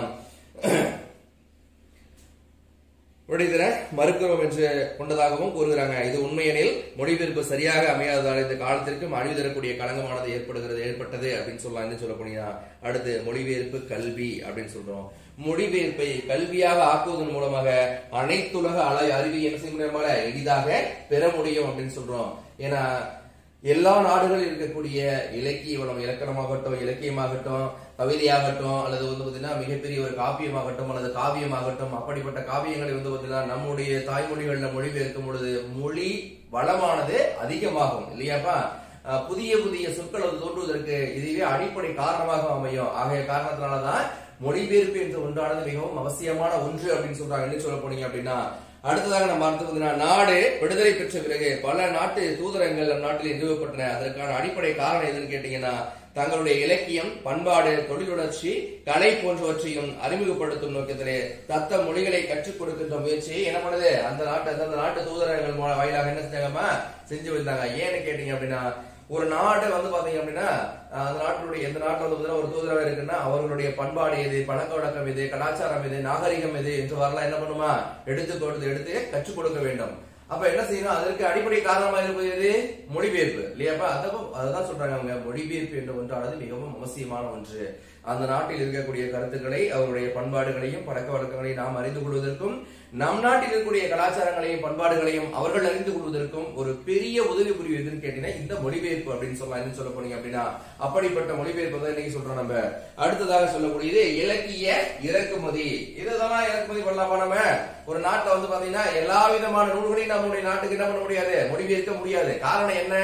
விடைதர மறுக்கிறோம் என்று கொண்டதாகவும் கூறுகிறாங்க இது உண்மையெனில் மொழிபெயர்ப்பு சரியாக அமையாததால் இந்த காலத்திற்கும் அழிவு தரக்கூடிய களங்கமானது ஏற்படுகிறது ஏற்பட்டது அப்படின்னு சொல்லலாம் என்ன சொல்ல போனீங்கன்னா அடுத்து மொழிபெயர்ப்பு கல்வி அப்படின்னு சொல்றோம் மொழிபெயர்ப்பை கல்வியாக ஆக்குவதன் மூலமாக அனைத்துலக அலை அறிவி என்ன செய்ய முடியாமல எளிதாக பெற முடியும் அப்படின்னு சொல்றோம் ஏன்னா எல்லா நாடுகளில் இருக்கக்கூடிய இலக்கிய வளம் இலக்கணமாகட்டும் இலக்கியமாகட்டும் கவிதையாகட்டும் அல்லது வந்து பாத்தீங்கன்னா மிகப்பெரிய ஒரு காப்பியமாகட்டும் அல்லது காவியமாகட்டும் அப்படிப்பட்ட காவியங்களை வந்து பாத்தீங்கன்னா நம்முடைய தாய்மொழிகள்ல மொழிபெயர்க்கும் பொழுது மொழி வளமானது அதிகமாகும் இல்லையாப்பா அஹ் புதிய புதிய சொற்கள் வந்து தோன்றுவதற்கு இதுவே அடிப்படை காரணமாக அமையும் ஆகிய காரணத்தினாலதான் மொழிபெயர்ப்பு என்று ஒன்றானது மிகவும் அவசியமான ஒன்று அப்படின்னு சொல்றாங்க என்ன சொல்ல போனீங்க அப்படின்னா அடுத்ததாக நம்ம அடுத்து பார்த்தீங்கன்னா நாடு விடுதலை பெற்ற பிறகு பல நாட்டு தூதரங்கள் நம் நாட்டில் நிறுவப்பட்டன அதற்கான அடிப்படை காரணம் எதுன்னு கேட்டீங்கன்னா தங்களுடைய இலக்கியம் பண்பாடு தொழிலுணர்ச்சி கலை போன்றவற்றையும் அறிமுகப்படுத்தும் நோக்கத்திலே தத்த மொழிகளை கற்றுக் கொடுக்கின்ற முயற்சியை என்ன பண்ணுது அந்த நாட்டு அந்த நாட்டு தூதரங்கள் மூலம் வாயிலாக என்ன செஞ்சாங்கம்மா செஞ்சு வந்தாங்க ஏன்னு கேட்டீங்க அப்படின்னா ஒரு நாடு வந்து பாத்தீங்க அப்படின்னா அஹ், அந்த நாட்டினுடைய எந்த நாட்டுல வந்து பாத்தீங்கன்னா ஒரு தூதரகம் இருக்குன்னா அவர்களுடைய பண்பாடு எது பழக்க வழக்கம் எது கலாச்சாரம் எது நாகரிகம் எது என்று வரலாம் என்ன பண்ணுமா எடுத்து கொடுத்து எடுத்து கற்றுக் கொடுக்க வேண்டும் அப்ப என்ன செய்யணும் அதற்கு அடிப்படை காரணமா இருப்பது எது மொழிபெயர்ப்பு இல்லையாப்பா அதப்போ அதுதான் சொல்றாங்க அவங்க மொழிபெயர்ப்பு என்ற ஒன்றானது மிகவும் அவசியமான ஒன்று அந்த நாட்டில் இருக்கக்கூடிய கருத்துக்களை அவருடைய பண்பாடுகளையும் பழக்க வழக்கங்களையும் நாம் அறிந்து கொள்வதற்கும் நம் நாட்டில் இருக்கக்கூடிய கலாச்சாரங்களையும் பண்பாடுகளையும் அவர்கள் அறிந்து கொள்வதற்கும் ஒரு பெரிய உதவி புரிவு எதுன்னு கேட்டீங்கன்னா இந்த மொழிபெயர்ப்பு அப்படின்னு சொல்லலாம் என்ன சொல்ல போனீங்க அப்படின்னா அப்படிப்பட்ட மொழிபெயர்ப்பு தான் இன்னைக்கு சொல்றோம் நம்ம அடுத்ததாக சொல்லக்கூடியது இலக்கிய இறக்குமதி இதுதான் இறக்குமதி பண்ணலாமா நம்ம ஒரு நாட்டுல வந்து பாத்தீங்கன்னா எல்லா விதமான நூல்களையும் நம்மளுடைய நாட்டுக்கு என்ன பண்ண முடியாது மொழிபெயர்க்க முடியாது காரணம் என்ன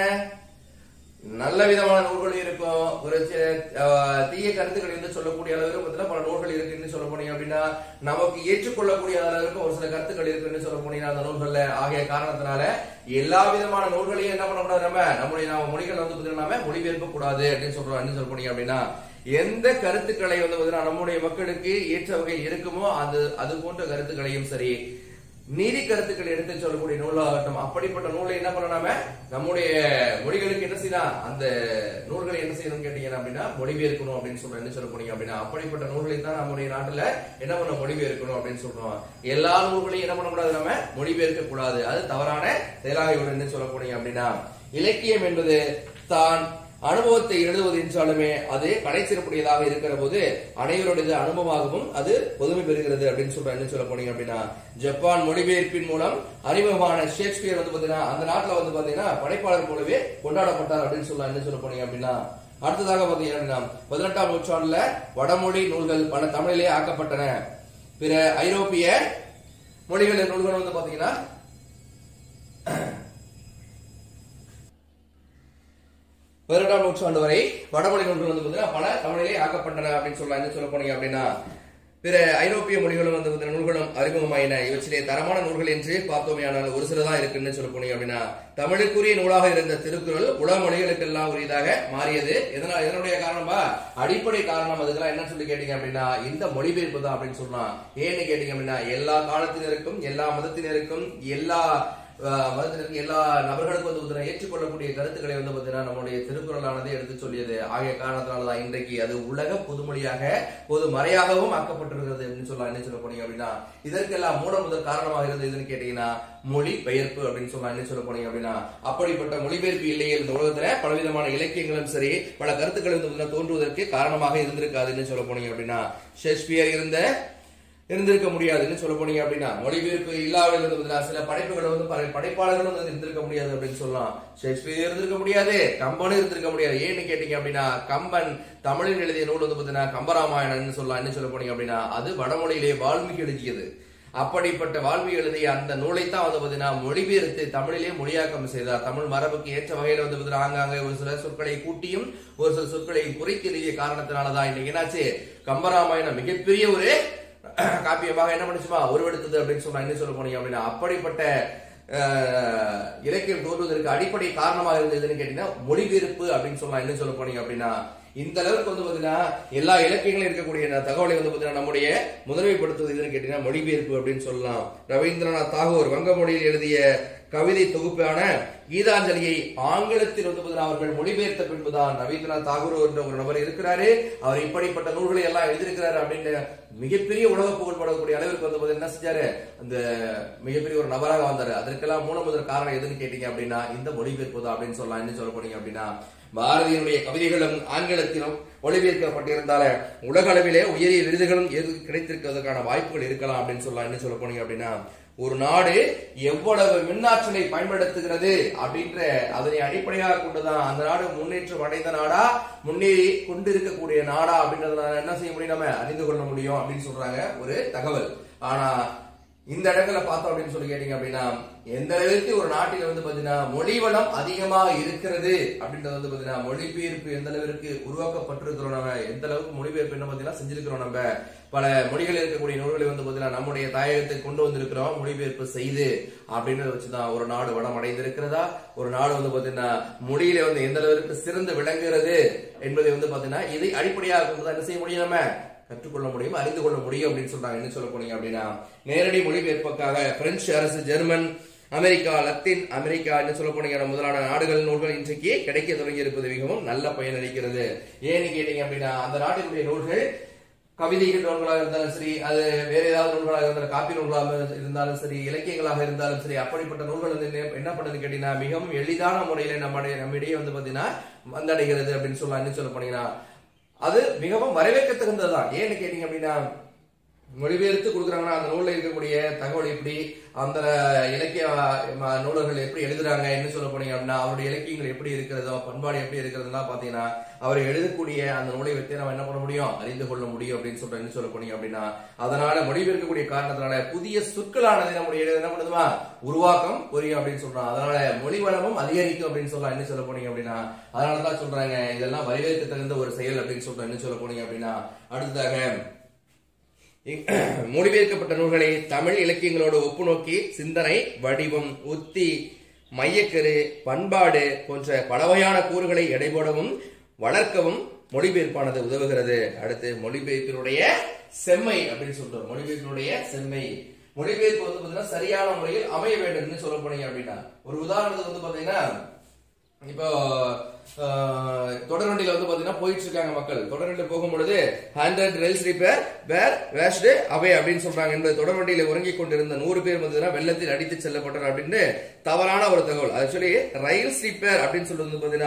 நல்ல விதமான நூல்கள் இருக்கும் ஒரு சி- அஹ், தீய கருத்துக்கள் என்று சொல்லக்கூடிய அளவுக்கு பார்த்தீங்கன்னா பல நூல்கள் இருக்குன்னு சொல்ல போனீங்க அப்படின்னா நமக்கு ஏற்றுக்கொள்ளக்கூடிய அளவுக்கு ஒரு சில கருத்துக்கள் இருக்குன்னு சொல்ல போனீங்கன்னா அந்த நூல்கள்ல ஆகிய காரணத்தினால எல்லா விதமான நூல்களையும் என்ன பண்ணக்கூடாது நம்ம நம்முடைய நம்ம மொழிகள் வந்து பார்த்தீங்கன்னா நாம மொழிபெயர்க்க கூடாது அப்படின்னு சொல்றோம் என்ன சொல்ல போனீங்க அப்படின்னா எந்த கருத்துக்களை வந்து பார்த்தீங்கன்னா நம்முடைய மக்களுக்கு ஏற்ற வகையில் இருக்குமோ அது அது போன்ற கருத்துக்களையும் சரி நீதி கருத்துக்களை எடுத்து சொல்லக்கூடிய நூலாகட்டும் அப்படிப்பட்ட நூலை என்ன பண்ணலாம நம்முடைய மொழிகளுக்கு என்ன செய்யலாம் அந்த நூல்களை என்ன செய்யணும் கேட்டீங்கன்னா அப்படின்னா மொழிபெயர்க்கணும் அப்படின்னு சொல்றோம் என்ன சொல்ல போனீங்க அப்படின்னா அப்படிப்பட்ட நூல்களை தான் நம்முடைய நாட்டுல என்ன பண்ண மொழிபெயர்க்கணும் அப்படின்னு சொல்றோம் எல்லா நூல்களையும் என்ன பண்ணக்கூடாது நம்ம மொழிபெயர்க்க கூடாது அது தவறான செயலாக இவர் என்ன சொல்ல போனீங்க அப்படின்னா இலக்கியம் என்பது தான் அனுபவத்தை எழுதுவது என்றாலுமே அது கடைசிறப்புடையதாக இருக்கிற போது அனைவருடைய அனுபவமாகவும் அது பொதுமை பெறுகிறது அப்படின்னு சொல்ற என்ன சொல்ல போனீங்க அப்படின்னா ஜப்பான் மொழிபெயர்ப்பின் மூலம் அறிமுகமான ஷேக்ஸ்பியர் வந்து பாத்தீங்கன்னா அந்த நாட்டுல வந்து பாத்தீங்கன்னா படைப்பாளர் போலவே கொண்டாடப்பட்டார் அப்படின்னு சொல்ல என்ன சொல்ல போனீங்க அப்படின்னா அடுத்ததாக பாத்தீங்கன்னா பதினெட்டாம் நூற்றாண்டுல வடமொழி நூல்கள் பல தமிழிலே ஆக்கப்பட்டன பிற ஐரோப்பிய மொழிகளின் நூல்கள் வந்து பாத்தீங்கன்னா பதினெட்டாம் நூற்றாண்டு வரை வடமொழி நூல்கள் வந்து பாத்தீங்கன்னா பல தமிழிலே ஆக்கப்பட்டன அப்படின்னு சொல்லலாம் என்ன சொல்ல போனீங்க அப்படின்னா பிற ஐரோப்பிய மொழிகளும் வந்து பாத்தீங்கன்னா நூல்களும் அறிமுகமாயின இவற்றிலே தரமான நூல்கள் என்று பார்த்தோமேயானால் ஒரு சில தான் இருக்குன்னு சொல்ல போனீங்க அப்படின்னா தமிழுக்குரிய நூலாக இருந்த திருக்குறள் உலக மொழிகளுக்கெல்லாம் உரியதாக மாறியது எதனால் இதனுடைய காரணமா அடிப்படை காரணம் அதுக்கெல்லாம் என்ன சொல்லி கேட்டீங்க அப்படின்னா இந்த மொழிபெயர்ப்பு தான் அப்படின்னு சொல்லலாம் ஏன்னு கேட்டீங்க அப்படின்னா எல்லா காலத்தினருக்கும் எல்லா மதத்தினருக்கும் எல்லா அஹ், மதத்தினருக்கும் எல்லா நபர்களுக்கும் வந்து பார்த்தீங்கன்னா ஏற்றுக்கொள்ளக்கூடிய கருத்துக்களை வந்து பார்த்தீங்கன்னா நம்முடைய திருக்குறளானது எடுத்து சொல்லியது ஆகிய காரணத்தினாலதான் இன்றைக்கு அது உலக பொதுமொழியாக பொது மறையாகவும் ஆக்கப்பட்டிருக்கிறது அப்படின்னு சொல்லலாம் என்ன சொல்ல போனீங்க அப்படின்னா இதற்கெல்லாம் மூல முதல் காரணமாக இருந்தது எதுன்னு கேட்டீங்கன்னா மொழி பெயர்ப்பு அப்படின்னு சொல்லலாம் என்ன சொல்ல போனீங்க அப்படின்னா அப்படிப்பட்ட மொழிபெயர்ப்பு இல்லையே இந்த உலகத்துல பலவிதமான இலக்கியங்களும் சரி பல கருத்துக்கள் வந்து பார்த்தீங்கன்னா தோன்றுவதற்கு காரணமாக இருந்திருக்காதுன்னு சொல்ல போனீங்க அப்படின்னா ஷேக்ஸ்பியர் இருந்த இருந்திருக்க முடியாதுன்னு சொல்ல போனீங்க அப்படின்னா மொழிபெயர்ப்பு இல்லாமல் இருந்து பார்த்தீங்கன்னா சில படைப்புகளை வந்து பல படைப்பாளர்களும் வந்து இருந்திருக்க முடியாது அப்படின்னு சொல்லலாம் ஷேக்ஸ்பியர் இருந்திருக்க முடியாது கம்பனும் இருந்திருக்க முடியாது ஏன்னு கேட்டீங்க அப்படின்னா கம்பன் தமிழில் எழுதிய நூல் வந்து பார்த்தீங்கன்னா கம்பராமாயணம்னு சொல்லலாம் என்ன சொல்ல போனீங்க அப்படின்னா அது வடமொழியிலே வால்மீகி எழுதியது அப்படிப்பட்ட வால்மீகி எழுதிய அந்த நூலைத்தான் வந்து பார்த்தீங்கன்னா மொழிபெயர்த்து தமிழிலே மொழியாக்கம் செய்தார் தமிழ் மரபுக்கு ஏற்ற வகையில வந்து பார்த்தீங்கன்னா ஆங்காங்கே ஒரு சில சொற்களை கூட்டியும் ஒரு சில சொற்களை குறைத்து எழுதிய காரணத்தினாலதான் இன்னைக்கு என்னாச்சு கம்பராமாயணம் மிகப்பெரிய ஒரு காப்பியமாக என்ன பண்ணுச்சுமா உருவெடுத்தது அப்படின்னு சொன்னா என்ன சொல்ல போனீங்க அப்படின்னா அப்படிப்பட்ட அஹ், இலக்கியம் தோன்றுவதற்கு அடிப்படை காரணமாக இருந்ததுன்னு கேட்டீங்கன்னா மொழிபெயர்ப்பு அப்படின்னு சொன்னா என்ன சொல்ல போனீங்க அப்படின்னா இந்த அளவுக்கு வந்து பாத்தீங்கன்னா எல்லா இலக்கியங்களும் இருக்கக்கூடிய இந்த தகவலை வந்து பாத்தீங்கன்னா நம்முடைய முதன்மைப்படுத்துவது எதுன்னு கேட்டீங்கன்னா மொழிபெயர்ப்பு அப்படின்னு சொல்லலாம் ரவீந்திரநாத் தாகூர் வங்க மொழியில் எழுதிய கவிதை தொகுப்பான கீதாஞ்சலியை ஆங்கிலத்தில் வந்து பாத்தீங்கன்னா அவர்கள் மொழிபெயர்த்த பின்புதான் ரவீந்திரநாத் தாகூர் என்ற ஒரு நபர் இருக்கிறாரு அவர் இப்படிப்பட்ட நூல்களை எல்லாம் எழுதியிருக்கிறாரு அப்படின்னு மிகப்பெரிய உலக புகழ்படக்கூடிய அளவிற்கு வந்து பாத்தீங்கன்னா என்ன செஞ்சாரு அந்த மிகப்பெரிய ஒரு நபராக வந்தாரு அதற்கெல்லாம் மூல முதல் காரணம் எதுன்னு கேட்டீங்க அப்படின்னா இந்த மொழிபெயர்ப்பு தான் அப்படின்னு சொல்லலாம் என்ன சொல்ல போனீங்க அப்படின்னா பாரதியினுடைய கவிதைகளும் ஆங்கிலத்திலும் மொழிபெயர்க்கப்பட்டிருந்தால உலக அளவிலே உயரிய விருதுகளும் எது- கிடைத்திருக்கிறதுக்கான வாய்ப்புகள் இருக்கலாம் அப்படின்னு சொல்லலாம் என்ன சொல்ல போனீங்க அப்படின்னா ஒரு நாடு எவ்வளவு மின்னாற்றலை பயன்படுத்துகிறது அப்படின்ற அதனை அடிப்படையாக கொண்டுதான் அந்த நாடு முன்னேற்றம் அடைந்த நாடா முன்னேறி கொண்டிருக்கக்கூடிய நாடா அப்படின்றதுனால என்ன செய்ய முடியும் நம்ம அறிந்து கொள்ள முடியும் அப்படின்னு சொல்றாங்க ஒரு தகவல் ஆனா இந்த இடத்துல பார்த்தோம் அப்படின்னு சொல்லி கேட்டீங்க அப்படின்னா எந்த அளவுக்கு ஒரு நாட்டில் வந்து பாத்தீங்கன்னா மொழி வளம் அதிகமாக இருக்கிறது அப்படின்றது வந்து பாத்தீங்கன்னா மொழிபெயர்ப்பு எந்த அளவிற்கு உருவாக்கப்பட்டிருக்கிறோம் நம்ம எந்த அளவுக்கு மொழிபெயர்ப்பு என்ன பாத்தீங்கன்னா செஞ்சிருக்கிறோம் நம்ம பல மொழிகள் இருக்கக்கூடிய நூல்களை வந்து பாத்தீங்கன்னா நம்முடைய தாயகத்துக்கு கொண்டு வந்திருக்கிறோம் மொழிபெயர்ப்பு செய்து அப்படின்றத வச்சுதான் ஒரு நாடு வளம் அடைந்திருக்கிறதா ஒரு நாடு வந்து பாத்தீங்கன்னா மொழியில வந்து எந்த அளவிற்கு சிறந்து விளங்குகிறது என்பதை வந்து பாத்தீங்கன்னா இதை அடிப்படையாக கொண்டுதான் என்ன செய்ய முடியும் நம்ம கற்றுக்கொள்ள முடியும் அறிந்து கொள்ள முடியும் அப்படின்னு சொல்றாங்க என்ன சொல்ல போனீங்க அப்படின்னா நேரடி மொழிபெயர்ப்புக்காக பிரெஞ்சு அரசு ஜெர்மன் அமெரிக்கா லத்தீன் அமெரிக்கா என்று சொல்ல போனீங்க முதலான நாடுகள் நூல்கள் இன்றைக்கு கிடைக்க தொடங்கி இருப்பது மிகவும் நல்ல பயன் அளிக்கிறது ஏன்னு கேட்டீங்க அப்படின்னா அந்த நாட்டினுடைய நூல்கள் கவிதைகள் நூல்களாக இருந்தாலும் சரி அது வேற ஏதாவது நூல்களாக இருந்தாலும் காப்பி நூல்களாக இருந்தாலும் சரி இலக்கியங்களாக இருந்தாலும் சரி அப்படிப்பட்ட நூல்கள் வந்து என்ன- என்ன பண்ணுது கேட்டீங்கன்னா மிகவும் எளிதான முறையில நம்முடைய நம்மிடையே வந்து பாத்தீங்கன்னா வந்தடைகிறது அப்படின்னு சொல்லலாம் என்ன சொல்ல போனீங்கன்னா அது மிகவும் வரவேற்கத்தகுந்ததுதான் ஏன்னு கேட்டீங்க அப்படின்னா மொழிபெயர்த்து கொடுக்குறாங்கன்னா அந்த நூல்ல இருக்கக்கூடிய தகவல் எப்படி அந்த இலக்கிய ம, நூலர்கள் எப்படி எழுதுறாங்க என்ன சொல்ல போனீங்க அப்படின்னா அவருடைய இலக்கியங்கள் எப்படி இருக்கிறதோ பண்பாடு எப்படி இருக்கிறதுலாம் பாத்தீங்கன்னா அவர் எழுதக்கூடிய அந்த நூலை வைத்து நம்ம என்ன பண்ண முடியும் அறிந்து கொள்ள முடியும் அப்படின்னு சொல்ற என்ன சொல்ல போனீங்க அப்படின்னா அதனால மொழிபெயர்க்கக்கூடிய காரணத்தினால புதிய சொற்களானது நம்முடைய எழுத என்ன பண்ணுதுமா உருவாக்கம் புரியும் அப்படின்னு சொல்றான் அதனால மொழி வளமும் அதிகரிக்கும் அப்படின்னு சொல்லலாம் என்ன சொல்ல போனீங்க அப்படின்னா அதனாலதான் சொல்றாங்க இதெல்லாம் வரவேற்க தகுந்த ஒரு செயல் அப்படின்னு சொல்றோம் என்ன சொல்ல போனீங்க அப்படின்னா அடுத்ததாக மொழிபெயர்க்கப்பட்ட நூல்களை தமிழ் இலக்கியங்களோடு ஒப்புநோக்கி சிந்தனை வடிவம் உத்தி மையக்கரு பண்பாடு போன்ற பலவகையான கூறுகளை எடைபோடவும் வளர்க்கவும் மொழிபெயர்ப்பானது உதவுகிறது அடுத்து மொழிபெயர்ப்பினுடைய செம்மை அப்படின்னு சொல்றோம் மொழிபெயர்ப்பினுடைய செம்மை மொழிபெயர்ப்பு வந்து பாத்தீங்கன்னா சரியான முறையில் அமைய வேண்டும்னு சொல்ல போனீங்க அப்படின்னா ஒரு உதாரணத்துக்கு வந்து பாத்தீங்கன்னா இப்போ ஆஹ், தொடர்வண்டியில வந்து பாத்தீங்கன்னா போயிட்டு இருக்காங்க மக்கள் தொடர்வண்டி போகும் பொழுது hundred rails repair were waste அவை அப்படின்னு சொல்றாங்க என்பது தொடர்வண்டியில உறங்கிக் கொண்டிருந்த நூறு பேர் வந்து வெள்ளத்தில் அடித்து செல்லப்பட்டனர் அப்படின்னு தவறான ஒரு தகவல் ஆக்சுவலி ரயில் ஸ்லீப்பர் அப்படின்னு சொல்றது வந்து பாத்தீங்கன்னா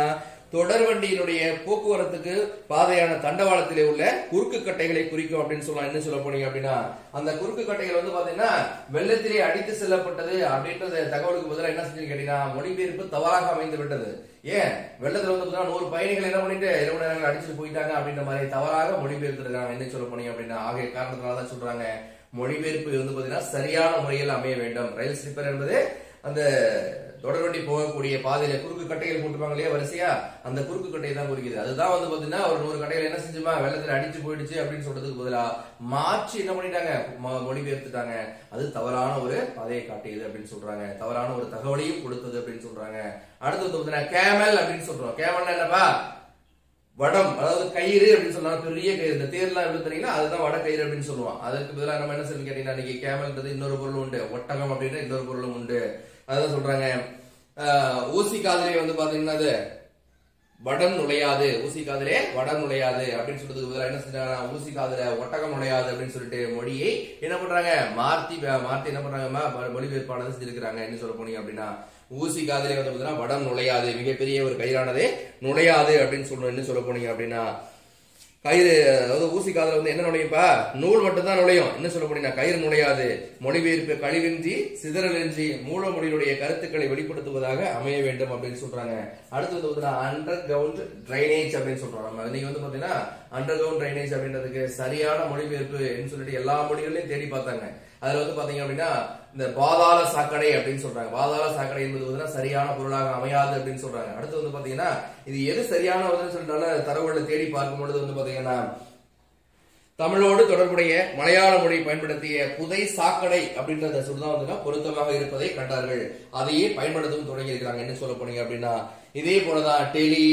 தொடர் வண்டியினுடைய போக்குவரத்துக்கு பாதையான தண்டவாளத்திலே உள்ள குறுக்கு கட்டைகளை குறிக்கும் அப்படின்னு சொல்லலாம் என்ன சொல்ல போனீங்க அப்படின்னா அந்த குறுக்கு கட்டைகள் வந்து பாத்தீங்கன்னா வெள்ளத்திலே அடித்து செல்லப்பட்டது அப்படின்றது தகவலுக்கு பதிலாக என்ன செஞ்சு கேட்டீங்கன்னா மொழிபெயர்ப்பு தவறாக அமைந்து விட்டது ஏன் வெள்ளத்துல வந்து பாத்தீங்கன்னா நூறு பயணிகள் என்ன பண்ணிட்டு இரவு நேரங்கள் அடிச்சுட்டு போயிட்டாங்க அப்படின்ற மாதிரி தவறாக மொழிபெயர்த்திருக்காங்க என்ன சொல்ல போனீங்க அப்படின்னா ஆகிய காரணத்தினால தான் சொல்றாங்க மொழிபெயர்ப்பு வந்து பாத்தீங்கன்னா சரியான முறையில் அமைய வேண்டும் ரயில் ஸ்லிப்பர் என்பது அந்த தொடர்வண்டி போகக்கூடிய பாதையில குறுக்கு கட்டைகள் போட்டுருப்பாங்க இல்லையா வரிசையா அந்த குறுக்கு கட்டையை தான் குறிக்குது அதுதான் வந்து பாத்தீங்கன்னா ஒரு நூறு கட்டைகள் என்ன செஞ்சுமா வெள்ளத்துல அடிச்சு போயிடுச்சு அப்படின்னு சொல்றதுக்கு பதிலா மாற்றி என்ன பண்ணிட்டாங்க மொ- மொழிபெயர்த்துட்டாங்க அது தவறான ஒரு பாதையை காட்டியது அப்படின்னு சொல்றாங்க தவறான ஒரு தகவலையும் கொடுத்தது அப்படின்னு சொல்றாங்க அடுத்து வந்து பாத்தீங்கன்னா கேமல் அப்படின்னு சொல்றோம் கேமல்னா என்னப்பா வடம் அதாவது கயிறு அப்படின்னு சொன்னா பெரிய கயிறு இந்த தேர்லாம் எப்படி தெரியுங்களா அதுதான் வட கயிறு அப்படின்னு சொல்லுவோம் அதுக்கு பதிலாக நம்ம என்ன சொல்லி கேட்டீங்கன்னா இன்னைக்கு கேமல்ன்றது இன்னொரு பொருள் உண்டு ஒட்டகம் அப்படின்ற இன்னொரு பொருளும் உண்டு அதான் சொல்றாங்க ஆஹ், ஊசி காதலே வந்து பாத்தீங்கன்னா அது வடம் நுழையாது ஊசி காதலே வடம் நுழையாது அப்படின்னு சொல்றதுக்கு பதிலா என்ன செஞ்சாங்க ஊசி காதுல ஒட்டகம் நுழையாது அப்படின்னு சொல்லிட்டு மொழியை என்ன பண்றாங்க மாத்தி மாத்தி என்ன பண்றாங்க ம- மொழிபெயர்ப்பானது செஞ்சிருக்கிறாங்க என்ன சொல்ல போனீங்க அப்படின்னா ஊசி காதலே வந்து பாத்தீங்கன்னா வடம் நுழையாது மிகப்பெரிய ஒரு கயிறானது நுழையாது அப்படின்னு சொல்லணும் என்ன சொல்ல போனீங்க அப்படின்னா கயிறு அதாவது ஊசி காதுல வந்து என்ன நுழையும்பா நூல் மட்டும் தான் நுழையும் என்ன சொல்ல முடியும் கயிறு நுழையாது மொழிபெயர்ப்பு கழிவின்றி சிதறலின்றி மூல மொழியுடைய கருத்துக்களை வெளிப்படுத்துவதாக அமைய வேண்டும் அப்படின்னு சொல்றாங்க அடுத்து வந்து பாத்தீங்கன்னா அண்டர் கிரவுண்ட் டிரைனேஜ் அப்படின்னு சொல்றோம் நம்ம இன்னைக்கு வந்து பாத்தீங்கன்னா அண்டர் கிரவுண்ட் டிரைனேஜ் அப்படின்றதுக்கு சரியான மொழிபெயர்ப்பு சொல்லிட்டு எல்லா மொழிகளையும் தேடி பார்த்தாங்க அதுல வந்து பாத்தீங்க அப்படின்னா இந்த பாதாள சாக்கடை அப்படின்னு சொல்றாங்க பாதாள சாக்கடை என்பது வந்து சரியான பொருளாக அமையாது அப்படின்னு சொல்றாங்க அடுத்து வந்து பாத்தீங்கன்னா இது எது சரியான வந்து சொல்லிட்டால தரவுகளை தேடி பார்க்கும் பொழுது வந்து பாத்தீங்கன்னா தமிழோடு தொடர்புடைய மலையாள மொழி பயன்படுத்திய புதை சாக்கடை அப்படின்றத சொல்லுதான் வந்து பொருத்தமாக இருப்பதை கண்டார்கள் அதையே பயன்படுத்தவும் தொடங்கி இருக்கிறாங்க என்ன சொல்ல போனீங்க அப்படின்னா இதே போலதான் டெலி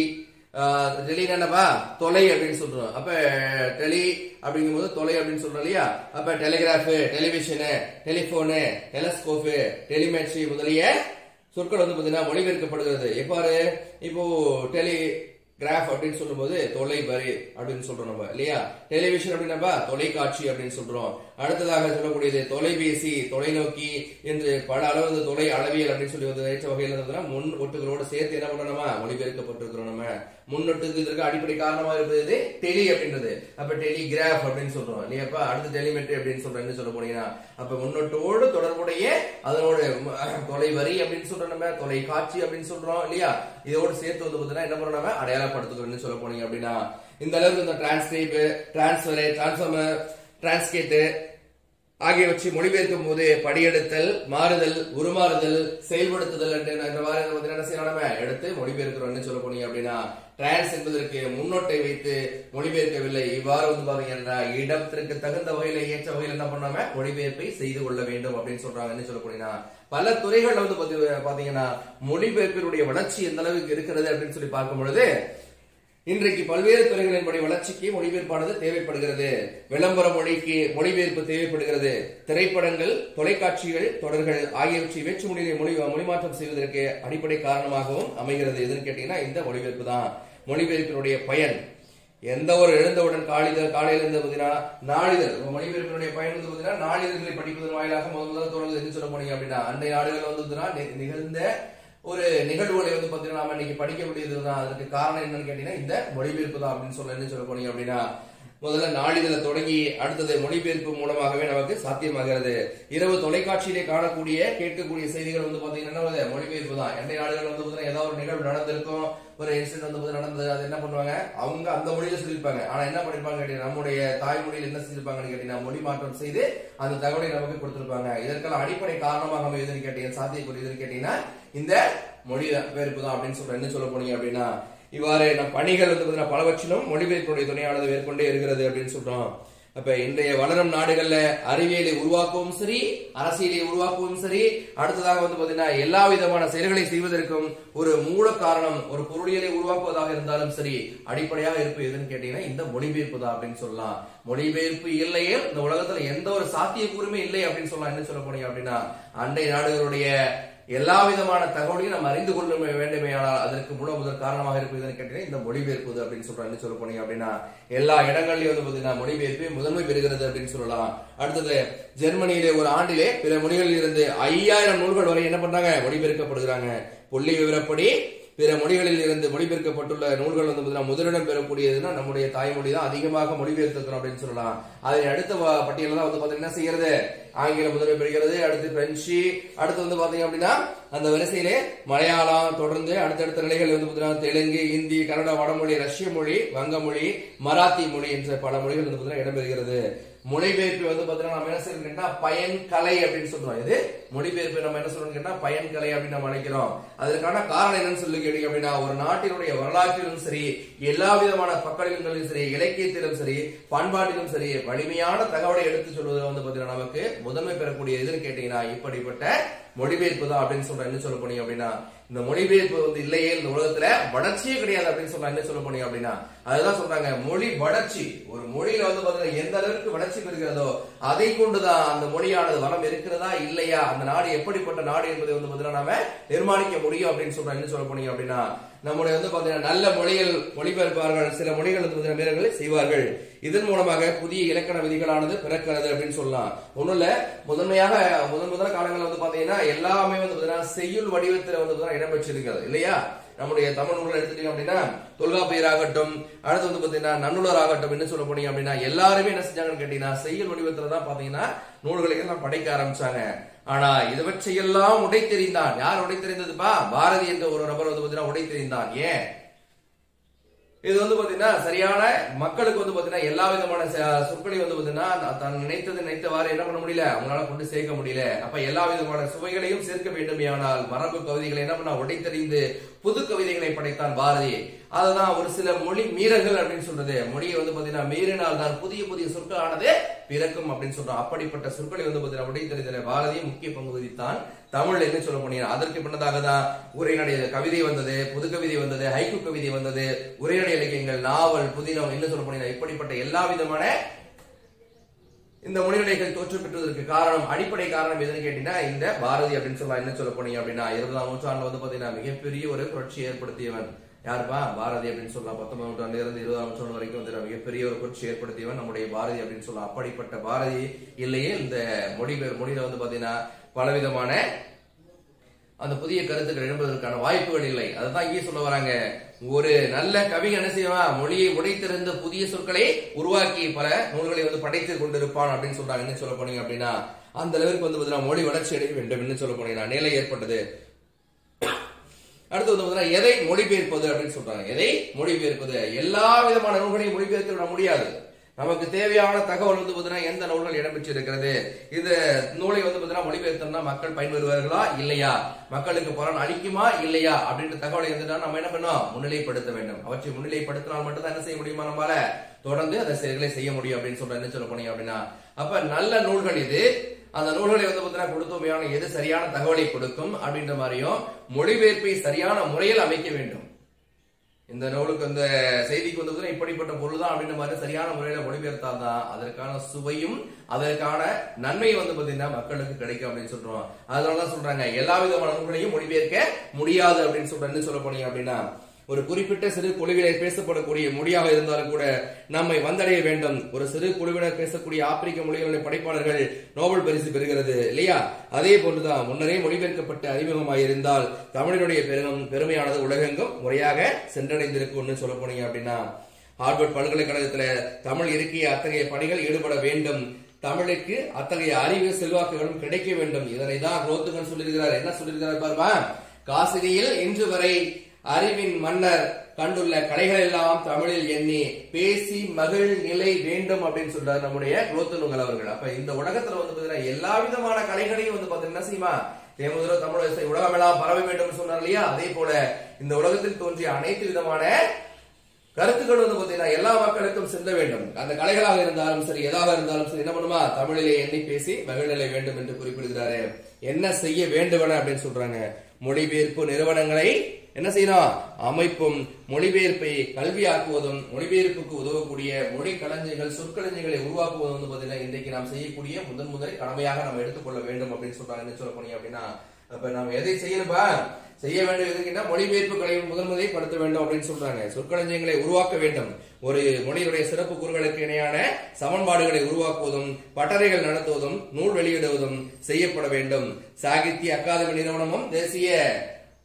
டெலி என்னப்பா தொலை அப்படின்னு சொல்றோம் அப்ப டெலி அப்படிங்கும்போது தொலை அப்படின்னு சொல்றோம் இல்லையா அப்ப telegraph television telephone telescope telemetry முதலிய சொற்கள் வந்து பாத்தீங்கன்னா மொழிபெயர்க்கப்படுகிறது எவ்வாறு இப்போ டெலி கிராஃப் அப்படின்னு சொல்லும்போது தொலைவரி அப்படின்னு சொல்றோம் நம்ம இல்லையா டெலிவிஷன் அப்படின்னா தொலைக்காட்சி அப்படின்னு சொல்றோம் அடுத்ததாக சொல்லக்கூடியது தொலைபேசி தொலைநோக்கி என்று பல அளவு இந்த தொலை அளவியல் அப்படின்னு சொல்லி வந்து ஏற்ற வகையில் இருந்ததுன்னா முன் ஒட்டுகளோடு சேர்த்து என்ன பண்ணணுமா மொழிபெயர்க்கப்பட்டிருக்கிறோம் நம்ம முன்னொட்டுக்கு இதற்கு அடிப்படை காரணமா இருப்பது டெலி அப்படின்றது அப்ப டெலிகிராஃப் அப்படின்னு சொல்றோம் இல்லையாப்பா அடுத்து டெலிமெட்ரி அப்படின்னு சொல்றோம் என்ன சொல்ல போனீங்கன்னா அப்ப முன்னொட்டோடு தொடர்புடைய அதனோட அஹ், தொலைவரி அப்படின்னு சொல்றோம் நம்ம தொலைக்காட்சி அப்படின்னு சொல்றோம் இல்லையா இதோடு சேர்த்து வந்து பார்த்தீங்கன்னா என்ன பண்றோம் நம்ம அடையாளப்படுத்துகிறோம்னு சொல்ல போனீங்க அப்படின்னா இந்த அளவுக்கு இந்த டிரான்ஸ்கிரைப் டிரான்ஸ்ஃபர் டிரான்ஸ்ஃபார்மர் டிரான்ஸ்கேட்டு ஆகியவற்றை மொழிபெயர்க்கும் போது படியெடுத்தல் மாறுதல் உருமாறுதல் செயல்படுத்துதல் என்று இந்த மாதிரி வந்து என்ன செய்யலாம் நம்ம எடுத்து மொழிபெயர்க்கிறோம்னு சொல்ல போனீங்க அப்படின்னா டிரான்ஸ் என்பதற்கு முன்னோட்டை வைத்து மொழிபெயர்க்கவில்லை இவ்வாறு வந்து பாத்தீங்கன்னா இடத்திற்கு தகுந்த வகையில ஏற்ற வகையில் என்ன பண்ணாம மொழிபெயர்ப்பை செய்து கொள்ள வேண்டும் அப்படின்னு சொல்றாங்கன்னு சொல்ல போனீங்கன்னா பல துறைகள்ல வந்து பாத்தி- பாத்தீங்கன்னா மொழிபெயர்ப்பினுடைய வளர்ச்சி எந்த அளவுக்கு இருக்கிறது அப்படின்னு சொல்லி பார்க்கும் பொழுது இன்றைக்கு பல்வேறு துறைகளின்படி வளர்ச்சிக்கு மொழிபெயர்ப்பானது தேவைப்படுகிறது விளம்பர மொழிக்கு மொழிபெயர்ப்பு தேவைப்படுகிறது திரைப்படங்கள் தொலைக்காட்சிகள் தொடர்கள் ஆகியவற்றை வேற்று மொழியை மொழி மொழிமாற்றம் செய்வதற்கு அடிப்படை காரணமாகவும் அமைகிறது எதுன்னு கேட்டீங்கன்னா இந்த மொழிபெயர்ப்பு தான் மொழிபெயர்ப்பினுடைய பயன் எந்த ஒரு எழுந்தவுடன் காலிதழ் காலையில இருந்து பாத்தீங்கன்னா நாளிதழ் இப்ப மொழிபெயர்ப்பினுடைய பயன் வந்து பாத்தீங்கன்னா நாளிதழ்களை படிப்பதன் வாயிலாக முதல் முதல்ல தொடர்ந்து என்ன சொல்ல போனீங்க அப்படின்னா அண்டை நாடுகள் வந்து பாத்தீங்கன்னா நி- நிகழ்ந்த ஒரு நிகழ்வுகளை வந்து பாத்தீங்கன்னா நாம இன்னைக்கு படிக்க முடியுதுதான் அதற்கு காரணம் என்னன்னு கேட்டீங்கன்னா இந்த மொழிபெயர்ப்பு தான் அப்படின்னு சொல்ல என்ன சொல்ல போனீங்க அப்படின்னா முதல்ல நாளிதழ தொடங்கி அடுத்தது மொழிபெயர்ப்பு மூலமாகவே நமக்கு சாத்தியமாகிறது இரவு தொலைக்காட்சியிலே காணக்கூடிய கேட்கக்கூடிய செய்திகள் வந்து பாத்தீங்கன்னா என்ன வருது? மொழிபெயர்ப்பு தான் எந்த நாடுகள் வந்து பாத்தீங்கன்னா ஏதாவது ஒரு நிகழ்வு நடந்திருக்கும் ஒரு இன்சிடென்ட் வந்து பாத்தீங்கன்னா நடந்தது அது என்ன பண்ணுவாங்க அவங்க அந்த மொழியில சொல்லியிருப்பாங்க ஆனா என்ன பண்ணிருப்பாங்க கேட்டீங்கன்னா நம்முடைய தாய்மொழியில் என்ன செஞ்சிருப்பாங்கன்னு கேட்டீங்கன்னா மொழி மாற்றம் செய்து அந்த தகவலை நமக்கு கொடுத்திருப்பாங்க இதற்கெல்லாம் அடிப்படை காரணமாக அமையுதுன்னு கேட்டீங்கன்னா சாத்தியக்கூடிய எதுன்னு கேட்டீங்கன்னா இந்த மொழி பெயர்ப்பு தான் அப்படின்னு சொல்ற என்ன சொல்ல போனீங்க அப்படின்னா இவ்வாறு நம் பணிகள் வந்து பாத்தீங்கன்னா பலவற்றிலும் மொழிபெயர்ப்புடைய துணையானது மேற்கொண்டே இருக்கிறது அப்படின்னு சொல்றோம் அப்ப இன்றைய வளரும் நாடுகள்ல அறிவியலை உருவாக்கவும் சரி அரசியலை உருவாக்கவும் சரி அடுத்ததாக வந்து பாத்தீங்கன்னா எல்லா விதமான செயல்களை செய்வதற்கும் ஒரு மூல காரணம் ஒரு பொருளியலை உருவாக்குவதாக இருந்தாலும் சரி அடிப்படையாக இருப்பு எதுன்னு கேட்டீங்கன்னா இந்த மொழிபெயர்ப்பு தான் அப்படின்னு சொல்லலாம் மொழிபெயர்ப்பு இல்லையே இந்த உலகத்துல எந்த ஒரு சாத்தியக்கூறுமே இல்லை அப்படின்னு சொல்லலாம் என்ன சொல்ல போனீங்க அப்படின்னா அண்டை நாடுகளுடைய எல்லா விதமான தகவலையும் நம்ம அறிந்து கொள்ள வேண்டுமேயானால் அதற்கு மூல முதல் காரணமாக இருப்பதுன்னு கேட்டீங்கன்னா இந்த மொழிபெயர்ப்பு அப்படின்னு சொல்றாங்க சொல்ல போனீங்க அப்படின்னா எல்லா இடங்கள்லயும் வந்து பாத்தீங்கன்னா மொழிபெயர்ப்பு முதன்மை பெறுகிறது அப்படின்னு சொல்லலாம் அடுத்தது ஜெர்மனியிலே ஒரு ஆண்டிலே பிற மொழிகளில் இருந்து ஐயாயிரம் நூல்கள் வரை என்ன பண்றாங்க மொழிபெயர்க்கப்படுகிறாங்க புள்ளி விவரப்படி பிற மொழிகளில் இருந்து மொழிபெயர்க்கப்பட்டுள்ள நூல்கள் வந்து பாத்தீங்கன்னா முதலிடம் பெறக்கூடியதுன்னா நம்முடைய தாய்மொழி தான் அதிகமாக மொழிபெயர்த்திருக்கிறோம் அப்படின்னு சொல்லலாம் அதனை அடுத்த வ- பட்டியல தான் வந்து பாத்தீங்கன்னா என்ன செய்யறது ஆங்கிலம் முதன்மை பெறுகிறது அடுத்து பிரெஞ்சு அடுத்து வந்து பாத்தீங்க அப்படின்னா அந்த வரிசையிலே மலையாளம் தொடர்ந்து அடுத்தடுத்த நிலைகள் வந்து பாத்தீங்கன்னா தெலுங்கு இந்தி கன்னட வடமொழி ரஷ்ய மொழி வங்க மொழி மராத்தி மொழி என்ற பல மொழிகள் வந்து பாத்தீங்கன்னா இடம்பெறுகிறது மொழிபெயர்ப்பு வந்து பாத்தீங்கன்னா நம்ம என்ன செய்யணும் கேட்டா பயன்கலை அப்படின்னு சொல்றோம் இது மொழிபெயர்ப்பு நம்ம என்ன சொல்றோம் கேட்டா பயன்கலை அப்படின்னு நம்ம நினைக்கிறோம் அதற்கான காரணம் என்னன்னு சொல்லி கேட்டீங்க அப்படின்னா ஒரு நாட்டினுடைய வரலாற்றிலும் சரி எல்லா விதமான பக்கங்களிலும் சரி இலக்கியத்திலும் சரி பண்பாட்டிலும் சரி வலிமையான தகவலை எடுத்து சொல்வதில் வந்து பாத்தீங்கன்னா நமக்கு முதன்மை பெறக்கூடிய எதுன்னு கேட்டீங்கன்னா இப்படிப்பட்ட மொழிபெயர்ப்பு தான் அப்படின்னு சொல்ற என்ன சொல்ல போனீங்க அப்படின்னா இந்த மொழிபெயர்ப்பு வந்து இல்லையே இந்த உலகத்துல வளர்ச்சியே கிடையாது அப்படின்னு சொல்ற என்ன சொல்ல போனீங்க அப்படின்னா அதுதான் சொல்றாங்க மொழி வளர்ச்சி ஒரு மொழியில வந்து பாத்தீங்கன்னா எந்த அளவுக்கு வளர்ச்சி பெறுகிறதோ அதை கொண்டுதான் அந்த மொழியானது வளம் இருக்கிறதா இல்லையா அந்த நாடு எப்படிப்பட்ட நாடு என்பதை வந்து பாத்தீங்கன்னா நாம நிர்மாணிக்க முடியும் அப்படின்னு சொல்ற என்ன சொல்ல போனீங்க அப்படின்னா நம்முடைய வந்து பாத்தீங்கன்னா நல்ல மொழிகள் மொழிபெயர்ப்பார்கள் சில மொழிகள் வந்து பாத்தீங்கன்னா வீரர்களை செய்வார்கள் இதன் மூலமாக புதிய இலக்கண விதிகளானது பிறக்கிறது அப்படின்னு சொல்லலாம் ஒண்ணும் இல்ல முதன்மையாக முதன் முதல் காலங்களில் வந்து பாத்தீங்கன்னா எல்லாமே வந்து பாத்தீங்கன்னா செய்யுள் வடிவத்தில் வந்து பாத்தீங்கன்னா இடம்பெற்றிருக்கிறது இல்லையா நம்முடைய தமிழ் நூல்கள் எடுத்துட்டீங்க அப்படின்னா தொல்காப்பியர் ஆகட்டும் அடுத்து வந்து பாத்தீங்கன்னா நன்னுலர் ஆகட்டும் என்ன சொல்ல போனீங்க அப்படின்னா எல்லாருமே என்ன செஞ்சாங்கன்னு கேட்டீங்கன்னா செய்யுள் வடிவத்துல தான் பாத்தீங்கன்னா நூல்களை எல்லாம் படைக்க ஆரம்பிச்சாங்க ஆனா இவற்றையெல்லாம் உடைத்தெறிந்தான் யார் உடைத்தெறிந்ததுப்பா பாரதி என்ற ஒரு நபர் வந்து பாத்தீங்கன்னா உடைத்தெறிந்தான் ஏன் இது வந்து பாத்தீங்கன்னா சரியான மக்களுக்கு வந்து பாத்தீங்கன்னா எல்லா விதமான ச- சொற்களையும் வந்து பாத்தீங்கன்னா தான் தான் நினைத்தது நினைத்தவாறு என்ன பண்ண முடியல அவங்களால கொண்டு சேர்க்க முடியல அப்ப எல்லா விதமான சுவைகளையும் சேர்க்க வேண்டுமேயானால் மரபு கவிதைகளை என்ன பண்ண உடைத்தறிந்து புது கவிதைகளை படைத்தான் பாரதி அதுதான் ஒரு சில மொழி மீறல்கள் அப்படின்னு சொல்றது மொழியை வந்து பாத்தீங்கன்னா மீறினால் தான் புதிய புதிய சொற்களானது பிறக்கும் அப்படின்னு சொல்றோம் அப்படிப்பட்ட சொற்களை வந்து பாத்தீங்கன்னா உடைத்தறிதல பாரதி முக்கிய பங்கு வகித்தான் தமிழ்ல என்ன சொல்ல முடியும் அதற்கு பின்னதாக தான் உரைநடை கவிதை வந்தது புது கவிதை வந்தது ஹைக்கு கவிதை வந்தது உரைநடை இலக்கியங்கள் நாவல் புதினம் என்ன சொல்ல முடியும் இப்படிப்பட்ட எல்லா விதமான இந்த மொழிநடைகள் தோற்று பெற்றதற்கு காரணம் அடிப்படை காரணம் எதுன்னு கேட்டீங்கன்னா இந்த பாரதி அப்படின்னு சொல்லலாம் என்ன சொல்ல போனீங்க அப்படின்னா இருபதாம் நூற்றாண்டுல வந்து பாத்தீங்கன்னா மிகப்பெரிய ஒரு புரட்சி ஏற்படுத்தியவன் யாருப்பா பாரதி அப்படின்னு சொல்லலாம் பத்தொன்பதாம் நூற்றாண்டுல இருந்து இருபதாம் நூற்றாண்டு வரைக்கும் வந்து மிகப்பெரிய ஒரு புரட்சி ஏற்படுத்தியவன் நம்முடைய பாரதி அப்படின்னு சொல்லலாம் அப்படிப்பட்ட பாரதி இல்லையே இந்த மொழி மொழியில வந்து பாத்தீங்கன்னா பலவிதமான அந்த புதிய கருத்துக்கள் எழும்புவதற்கான வாய்ப்புகள் இல்லை அதுதான் இங்கே சொல்ல வராங்க ஒரு நல்ல கவி என்ன செய்வான் மொழியை உடைத்திருந்த புதிய சொற்களை உருவாக்கி பல நூல்களை வந்து படைத்து கொண்டிருப்பான் அப்படின்னு சொல்றாங்க என்ன சொல்ல போனீங்க அப்படின்னா அந்த அளவிற்கு வந்து பாத்தீங்கன்னா மொழி வளர்ச்சி அடைய வேண்டும் என்ன சொல்ல போனீங்கன்னா நிலை ஏற்பட்டது அடுத்து வந்து பாத்தீங்கன்னா எதை மொழிபெயர்ப்பது அப்படின்னு சொல்றாங்க எதை மொழிபெயர்ப்பது எல்லா விதமான நூல்களையும் மொழிபெயர்த்து விட முடியாது நமக்கு தேவையான தகவல் வந்து பாத்தீங்கன்னா எந்த நூல்கள் இடம்பெற்று இருக்கிறது இந்த நூலை வந்து பாத்தீங்கன்னா மொழிபெயர்த்தோம்னா மக்கள் பயன்பெறுவார்களா இல்லையா மக்களுக்கு பலன் அளிக்குமா இல்லையா அப்படின்ற தகவலை வந்து நம்ம என்ன பண்ணோம் முன்னிலைப்படுத்த வேண்டும் அவற்றை முன்னிலைப்படுத்தினால் மட்டும்தான் என்ன செய்ய முடியுமா நம்மளால தொடர்ந்து அந்த செயல்களை செய்ய முடியும் அப்படின்னு சொல்ற என்ன சொல்ல போனீங்க அப்படின்னா அப்ப நல்ல நூல்கள் இது அந்த நூல்களை வந்து பார்த்தீங்கன்னா கொடுத்தோமையான எது சரியான தகவலை கொடுக்கும் அப்படின்ற மாதிரியும் மொழிபெயர்ப்பை சரியான முறையில் அமைக்க வேண்டும் இந்த நூலுக்கு இந்த செய்திக்கு வந்து பார்த்தீங்கன்னா இப்படிப்பட்ட பொருள் தான் அப்படின்ற மாதிரி சரியான முறையில மொழிபெயர்த்தால் தான் அதற்கான சுவையும் அதற்கான நன்மை வந்து பாத்தீங்கன்னா மக்களுக்கு கிடைக்கும் அப்படின்னு சொல்றோம் அதனாலதான் சொல்றாங்க எல்லா விதமான நூல்களையும் மொழிபெயர்க்க முடியாது அப்படின்னு சொல்ற என்ன சொல்ல போனீங்க அப்படின்னா ஒரு குறிப்பிட்ட சிறு குழுவிலே பேசப்படக்கூடிய மொழியாக இருந்தாலும் கூட நம்மை வந்தடைய வேண்டும் ஒரு சிறு குழுவினர் பேசக்கூடிய ஆப்பிரிக்க மொழிகளுடைய படைப்பாளர்கள் நோபல் பரிசு பெறுகிறது இல்லையா அதே போன்றுதான் முன்னரே மொழிபெயர்க்கப்பட்டு அறிமுகமாயிருந்தால் தமிழினுடைய பெருகம் பெருமையானது உலகெங்கும் முறையாக சென்றடைந்திருக்கும்னு சொல்ல போனீங்க அப்படின்னா ஹார்வர்ட் பல்கலைக்கழகத்துல தமிழ் இருக்கிய அத்தகைய பணிகள் ஈடுபட வேண்டும் தமிழுக்கு அத்தகைய அறிவு செல்வாக்குகளும் கிடைக்க வேண்டும் இதனை தான் குரோத்துகன் சொல்லியிருக்கிறார் என்ன சொல்லியிருக்கிறார் பாருமா காசினியில் இன்று வரை அறிவின் மன்னர் கண்டுள்ள கலைகள் எல்லாம் தமிழில் எண்ணி பேசி மகிழ் நிலை வேண்டும் அப்படின்னு சொல்றாரு நம்முடைய குலோத்துணுங்கள் அவர்கள் அப்ப இந்த உலகத்துல வந்து பாத்தீங்கன்னா எல்லா விதமான கலைகளையும் வந்து பாத்தீங்கன்னா என்ன செய்யுமா தேமுதிர தமிழ் இசை உலகமெல்லாம் பரவ வேண்டும் சொன்னார் இல்லையா அதே போல இந்த உலகத்தில் தோன்றிய அனைத்து விதமான கருத்துக்கள் வந்து பாத்தீங்கன்னா எல்லா மக்களுக்கும் செல்ல வேண்டும் அந்த கலைகளாக இருந்தாலும் சரி எதாக இருந்தாலும் சரி என்ன பண்ணுமா தமிழிலே எண்ணி பேசி மகிழ்நிலை வேண்டும் என்று குறிப்பிடுகிறாரு என்ன செய்ய வேண்டுமென அப்படின்னு சொல்றாங்க மொழிபெயர்ப்பு நிறுவனங்களை என்ன செய்யணும் அமைப்பும் மொழிபெயர்ப்பை கல்வியாக்குவதும் மொழிபெயர்ப்புக்கு உதவக்கூடிய மொழி களஞ்சியங்கள் சொற்களஞ்சியங்களை உருவாக்குவதும் வந்து பாத்தீங்கன்னா இன்றைக்கு நாம் செய்யக்கூடிய முதன் முதல் கடமையாக நாம் எடுத்துக்கொள்ள வேண்டும் அப்படின்னு சொல்றாங்க என்ன சொல்ல போனீங்க அப்படின்னா அப்ப நாம் எதை செய்யணும்பா செய்ய வேண்டும் எதுக்கிட்ட மொழிபெயர்ப்புகளை முதன் முதலில் படுத்த வேண்டும் அப்படின்னு சொல்றாங்க சொற்களஞ்சியங்களை உருவாக்க வேண்டும் ஒரு மொழியுடைய சிறப்பு கூறுகளுக்கு இணையான சமன்பாடுகளை உருவாக்குவதும் பட்டறைகள் நடத்துவதும் நூல் வெளியிடுவதும் செய்யப்பட வேண்டும் சாகித்ய அகாதமி நிறுவனமும் தேசிய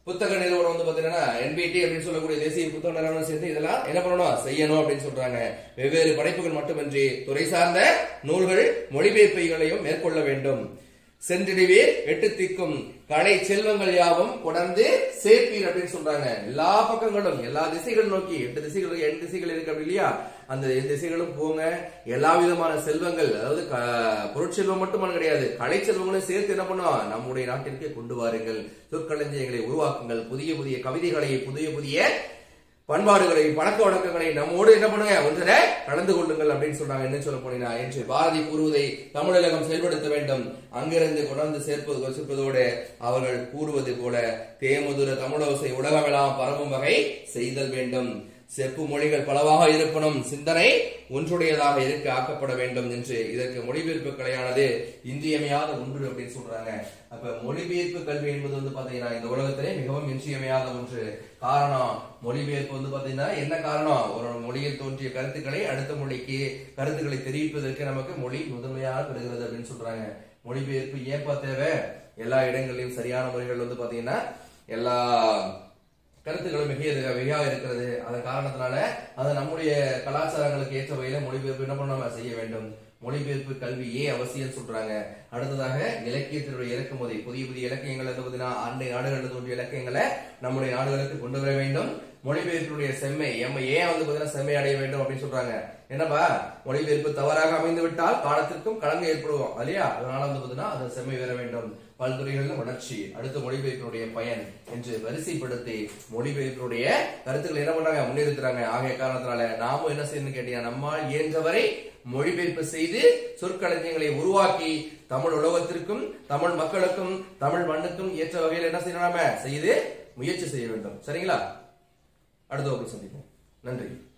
புத்தக நிறுவனம் வந்து பாத்தீங்கன்னா என்பிடி அப்படின்னு சொல்லக்கூடிய தேசிய புத்தக நிறுவனம் சேர்ந்து இதெல்லாம் என்ன பண்ணணும் செய்யணும் அப்படின்னு சொல்றாங்க வெவ்வேறு படைப்புகள் மட்டுமின்றி துறை சார்ந்த நூல்கள் மொழிபெயர்ப்புகளையும் மேற்கொள்ள வேண்டும் சென்றிடுவீர் எட்டு திக்கும் கலை செல்வங்கள் யாவும் கொடர்ந்து சேர்ப்பீர் அப்படின்னு சொல்றாங்க எல்லா பக்கங்களும் எல்லா திசைகள் நோக்கி எட்டு திசைகள் எட்டு திசைகள் இருக்கு அப்படி இல்லையா அந்த எட்டு திசைகளும் போங்க எல்லா விதமான செல்வங்கள் அதாவது க- பொருட்செல்வம் மட்டுமான கிடையாது கலை செல்வங்களையும் சேர்த்து என்ன பண்ணுவோம் நம்முடைய நாட்டிற்கு கொண்டு வாருங்கள் சொற்களஞ்சியங்களை உருவாக்குங்கள் புதிய புதிய கவிதைகளை புதிய புதிய பண்பாடுகளை பழக்க வழக்கங்களை நம்மோடு என்ன பண்ணுங்க ஒன்றரை கலந்து கொள்ளுங்கள் அப்படின்னு சொல்றாங்க என்ன சொல்ல போனீங்கன்னா என்று பாரதி கூறுவதை தமிழகம் செயல்படுத்த வேண்டும் அங்கிருந்து கொண்டாந்து சேர்ப்பது சேர்ப்பதோடு அவர்கள் கூறுவது போல தேமுதுர தமிழோசை உலகமெல்லாம் பரவும் வகை செய்தல் வேண்டும் செப்பு மொழிகள் பலவாக இருப்பனும் சிந்தனை ஒன்றுடையதாக இருக்க ஆக்கப்பட வேண்டும் என்று இதற்கு மொழிபெயர்ப்பு கலையானது இன்றியமையாத ஒன்று அப்படின்னு சொல்றாங்க அப்ப மொழிபெயர்ப்பு கல்வி என்பது வந்து பாத்தீங்கன்னா இந்த உலகத்திலே மிகவும் இன்றியமையாத ஒன்று காரணம் மொழிபெயர்ப்பு வந்து பாத்தீங்கன்னா என்ன காரணம் ஒரு மொழியில் தோன்றிய கருத்துக்களை அடுத்த மொழிக்கு கருத்துக்களை தெரிவிப்பதற்கு நமக்கு மொழி முதன்மையாக பெறுகிறது அப்படின்னு சொல்றாங்க மொழிபெயர்ப்பு ஏன்பா தேவை எல்லா இடங்களிலும் சரியான முறைகள் வந்து பாத்தீங்கன்னா எல்லா கருத்துக்களும் மிக இருக்கு- மிகையாக இருக்கிறது அதன் காரணத்தினால அது நம்முடைய கலாச்சாரங்களுக்கு ஏற்ற வகையில மொழிபெயர்ப்பு என்ன பண்ண செய்ய வேண்டும் மொழிபெயர்ப்பு கல்வி ஏன் அவசியம் சொல்றாங்க அடுத்ததாக இலக்கியத்தினுடைய இறக்குமதி புதிய புதிய இலக்கியங்கள் வந்து பார்த்தீங்கன்னா அண்டை நாடுகளில் தோன்றிய இலக்கியங்களை நம்முடைய நாடுகளுக்கு கொண்டு வர வேண்டும் மொழிபெயர்ப்பினுடைய செம்மை எம்ம ஏன் வந்து பார்த்தீங்கன்னா செம்மை அடைய வேண்டும் அப்படின்னு சொல்றாங்க என்னப்பா மொழிபெயர்ப்பு தவறாக அமைந்து விட்டால் காலத்திற்கும் கலங்க ஏற்படுவோம் இல்லையா அதனால வந்து பார்த்தீங்கன்னா அது செம்மை பெற வேண்டும் பல்துறைகளில் வளர்ச்சி அடுத்த மொழிபெயர்ப்பினுடைய பயன் என்று வரிசைப்படுத்தி மொழிபெயர்ப்பினுடைய கருத்துக்களை என்ன பண்றாங்க முன்னிறுத்துறாங்க ஆகிய காரணத்தினால நாமும் என்ன செய்யணும்னு கேட்டீங்கன்னா நம்மால் இயன்றவரை மொழிபெயர்ப்பு செய்து சொற்களஞ்சியங்களை உருவாக்கி தமிழ் உலகத்திற்கும் தமிழ் மக்களுக்கும் தமிழ் மண்ணுக்கும் ஏற்ற வகையில் என்ன செய்யணும் நாம செய்து முயற்சி செய்ய வேண்டும் சரிங்களா அடுத்த வகுப்பில் சந்திப்போம் நன்றி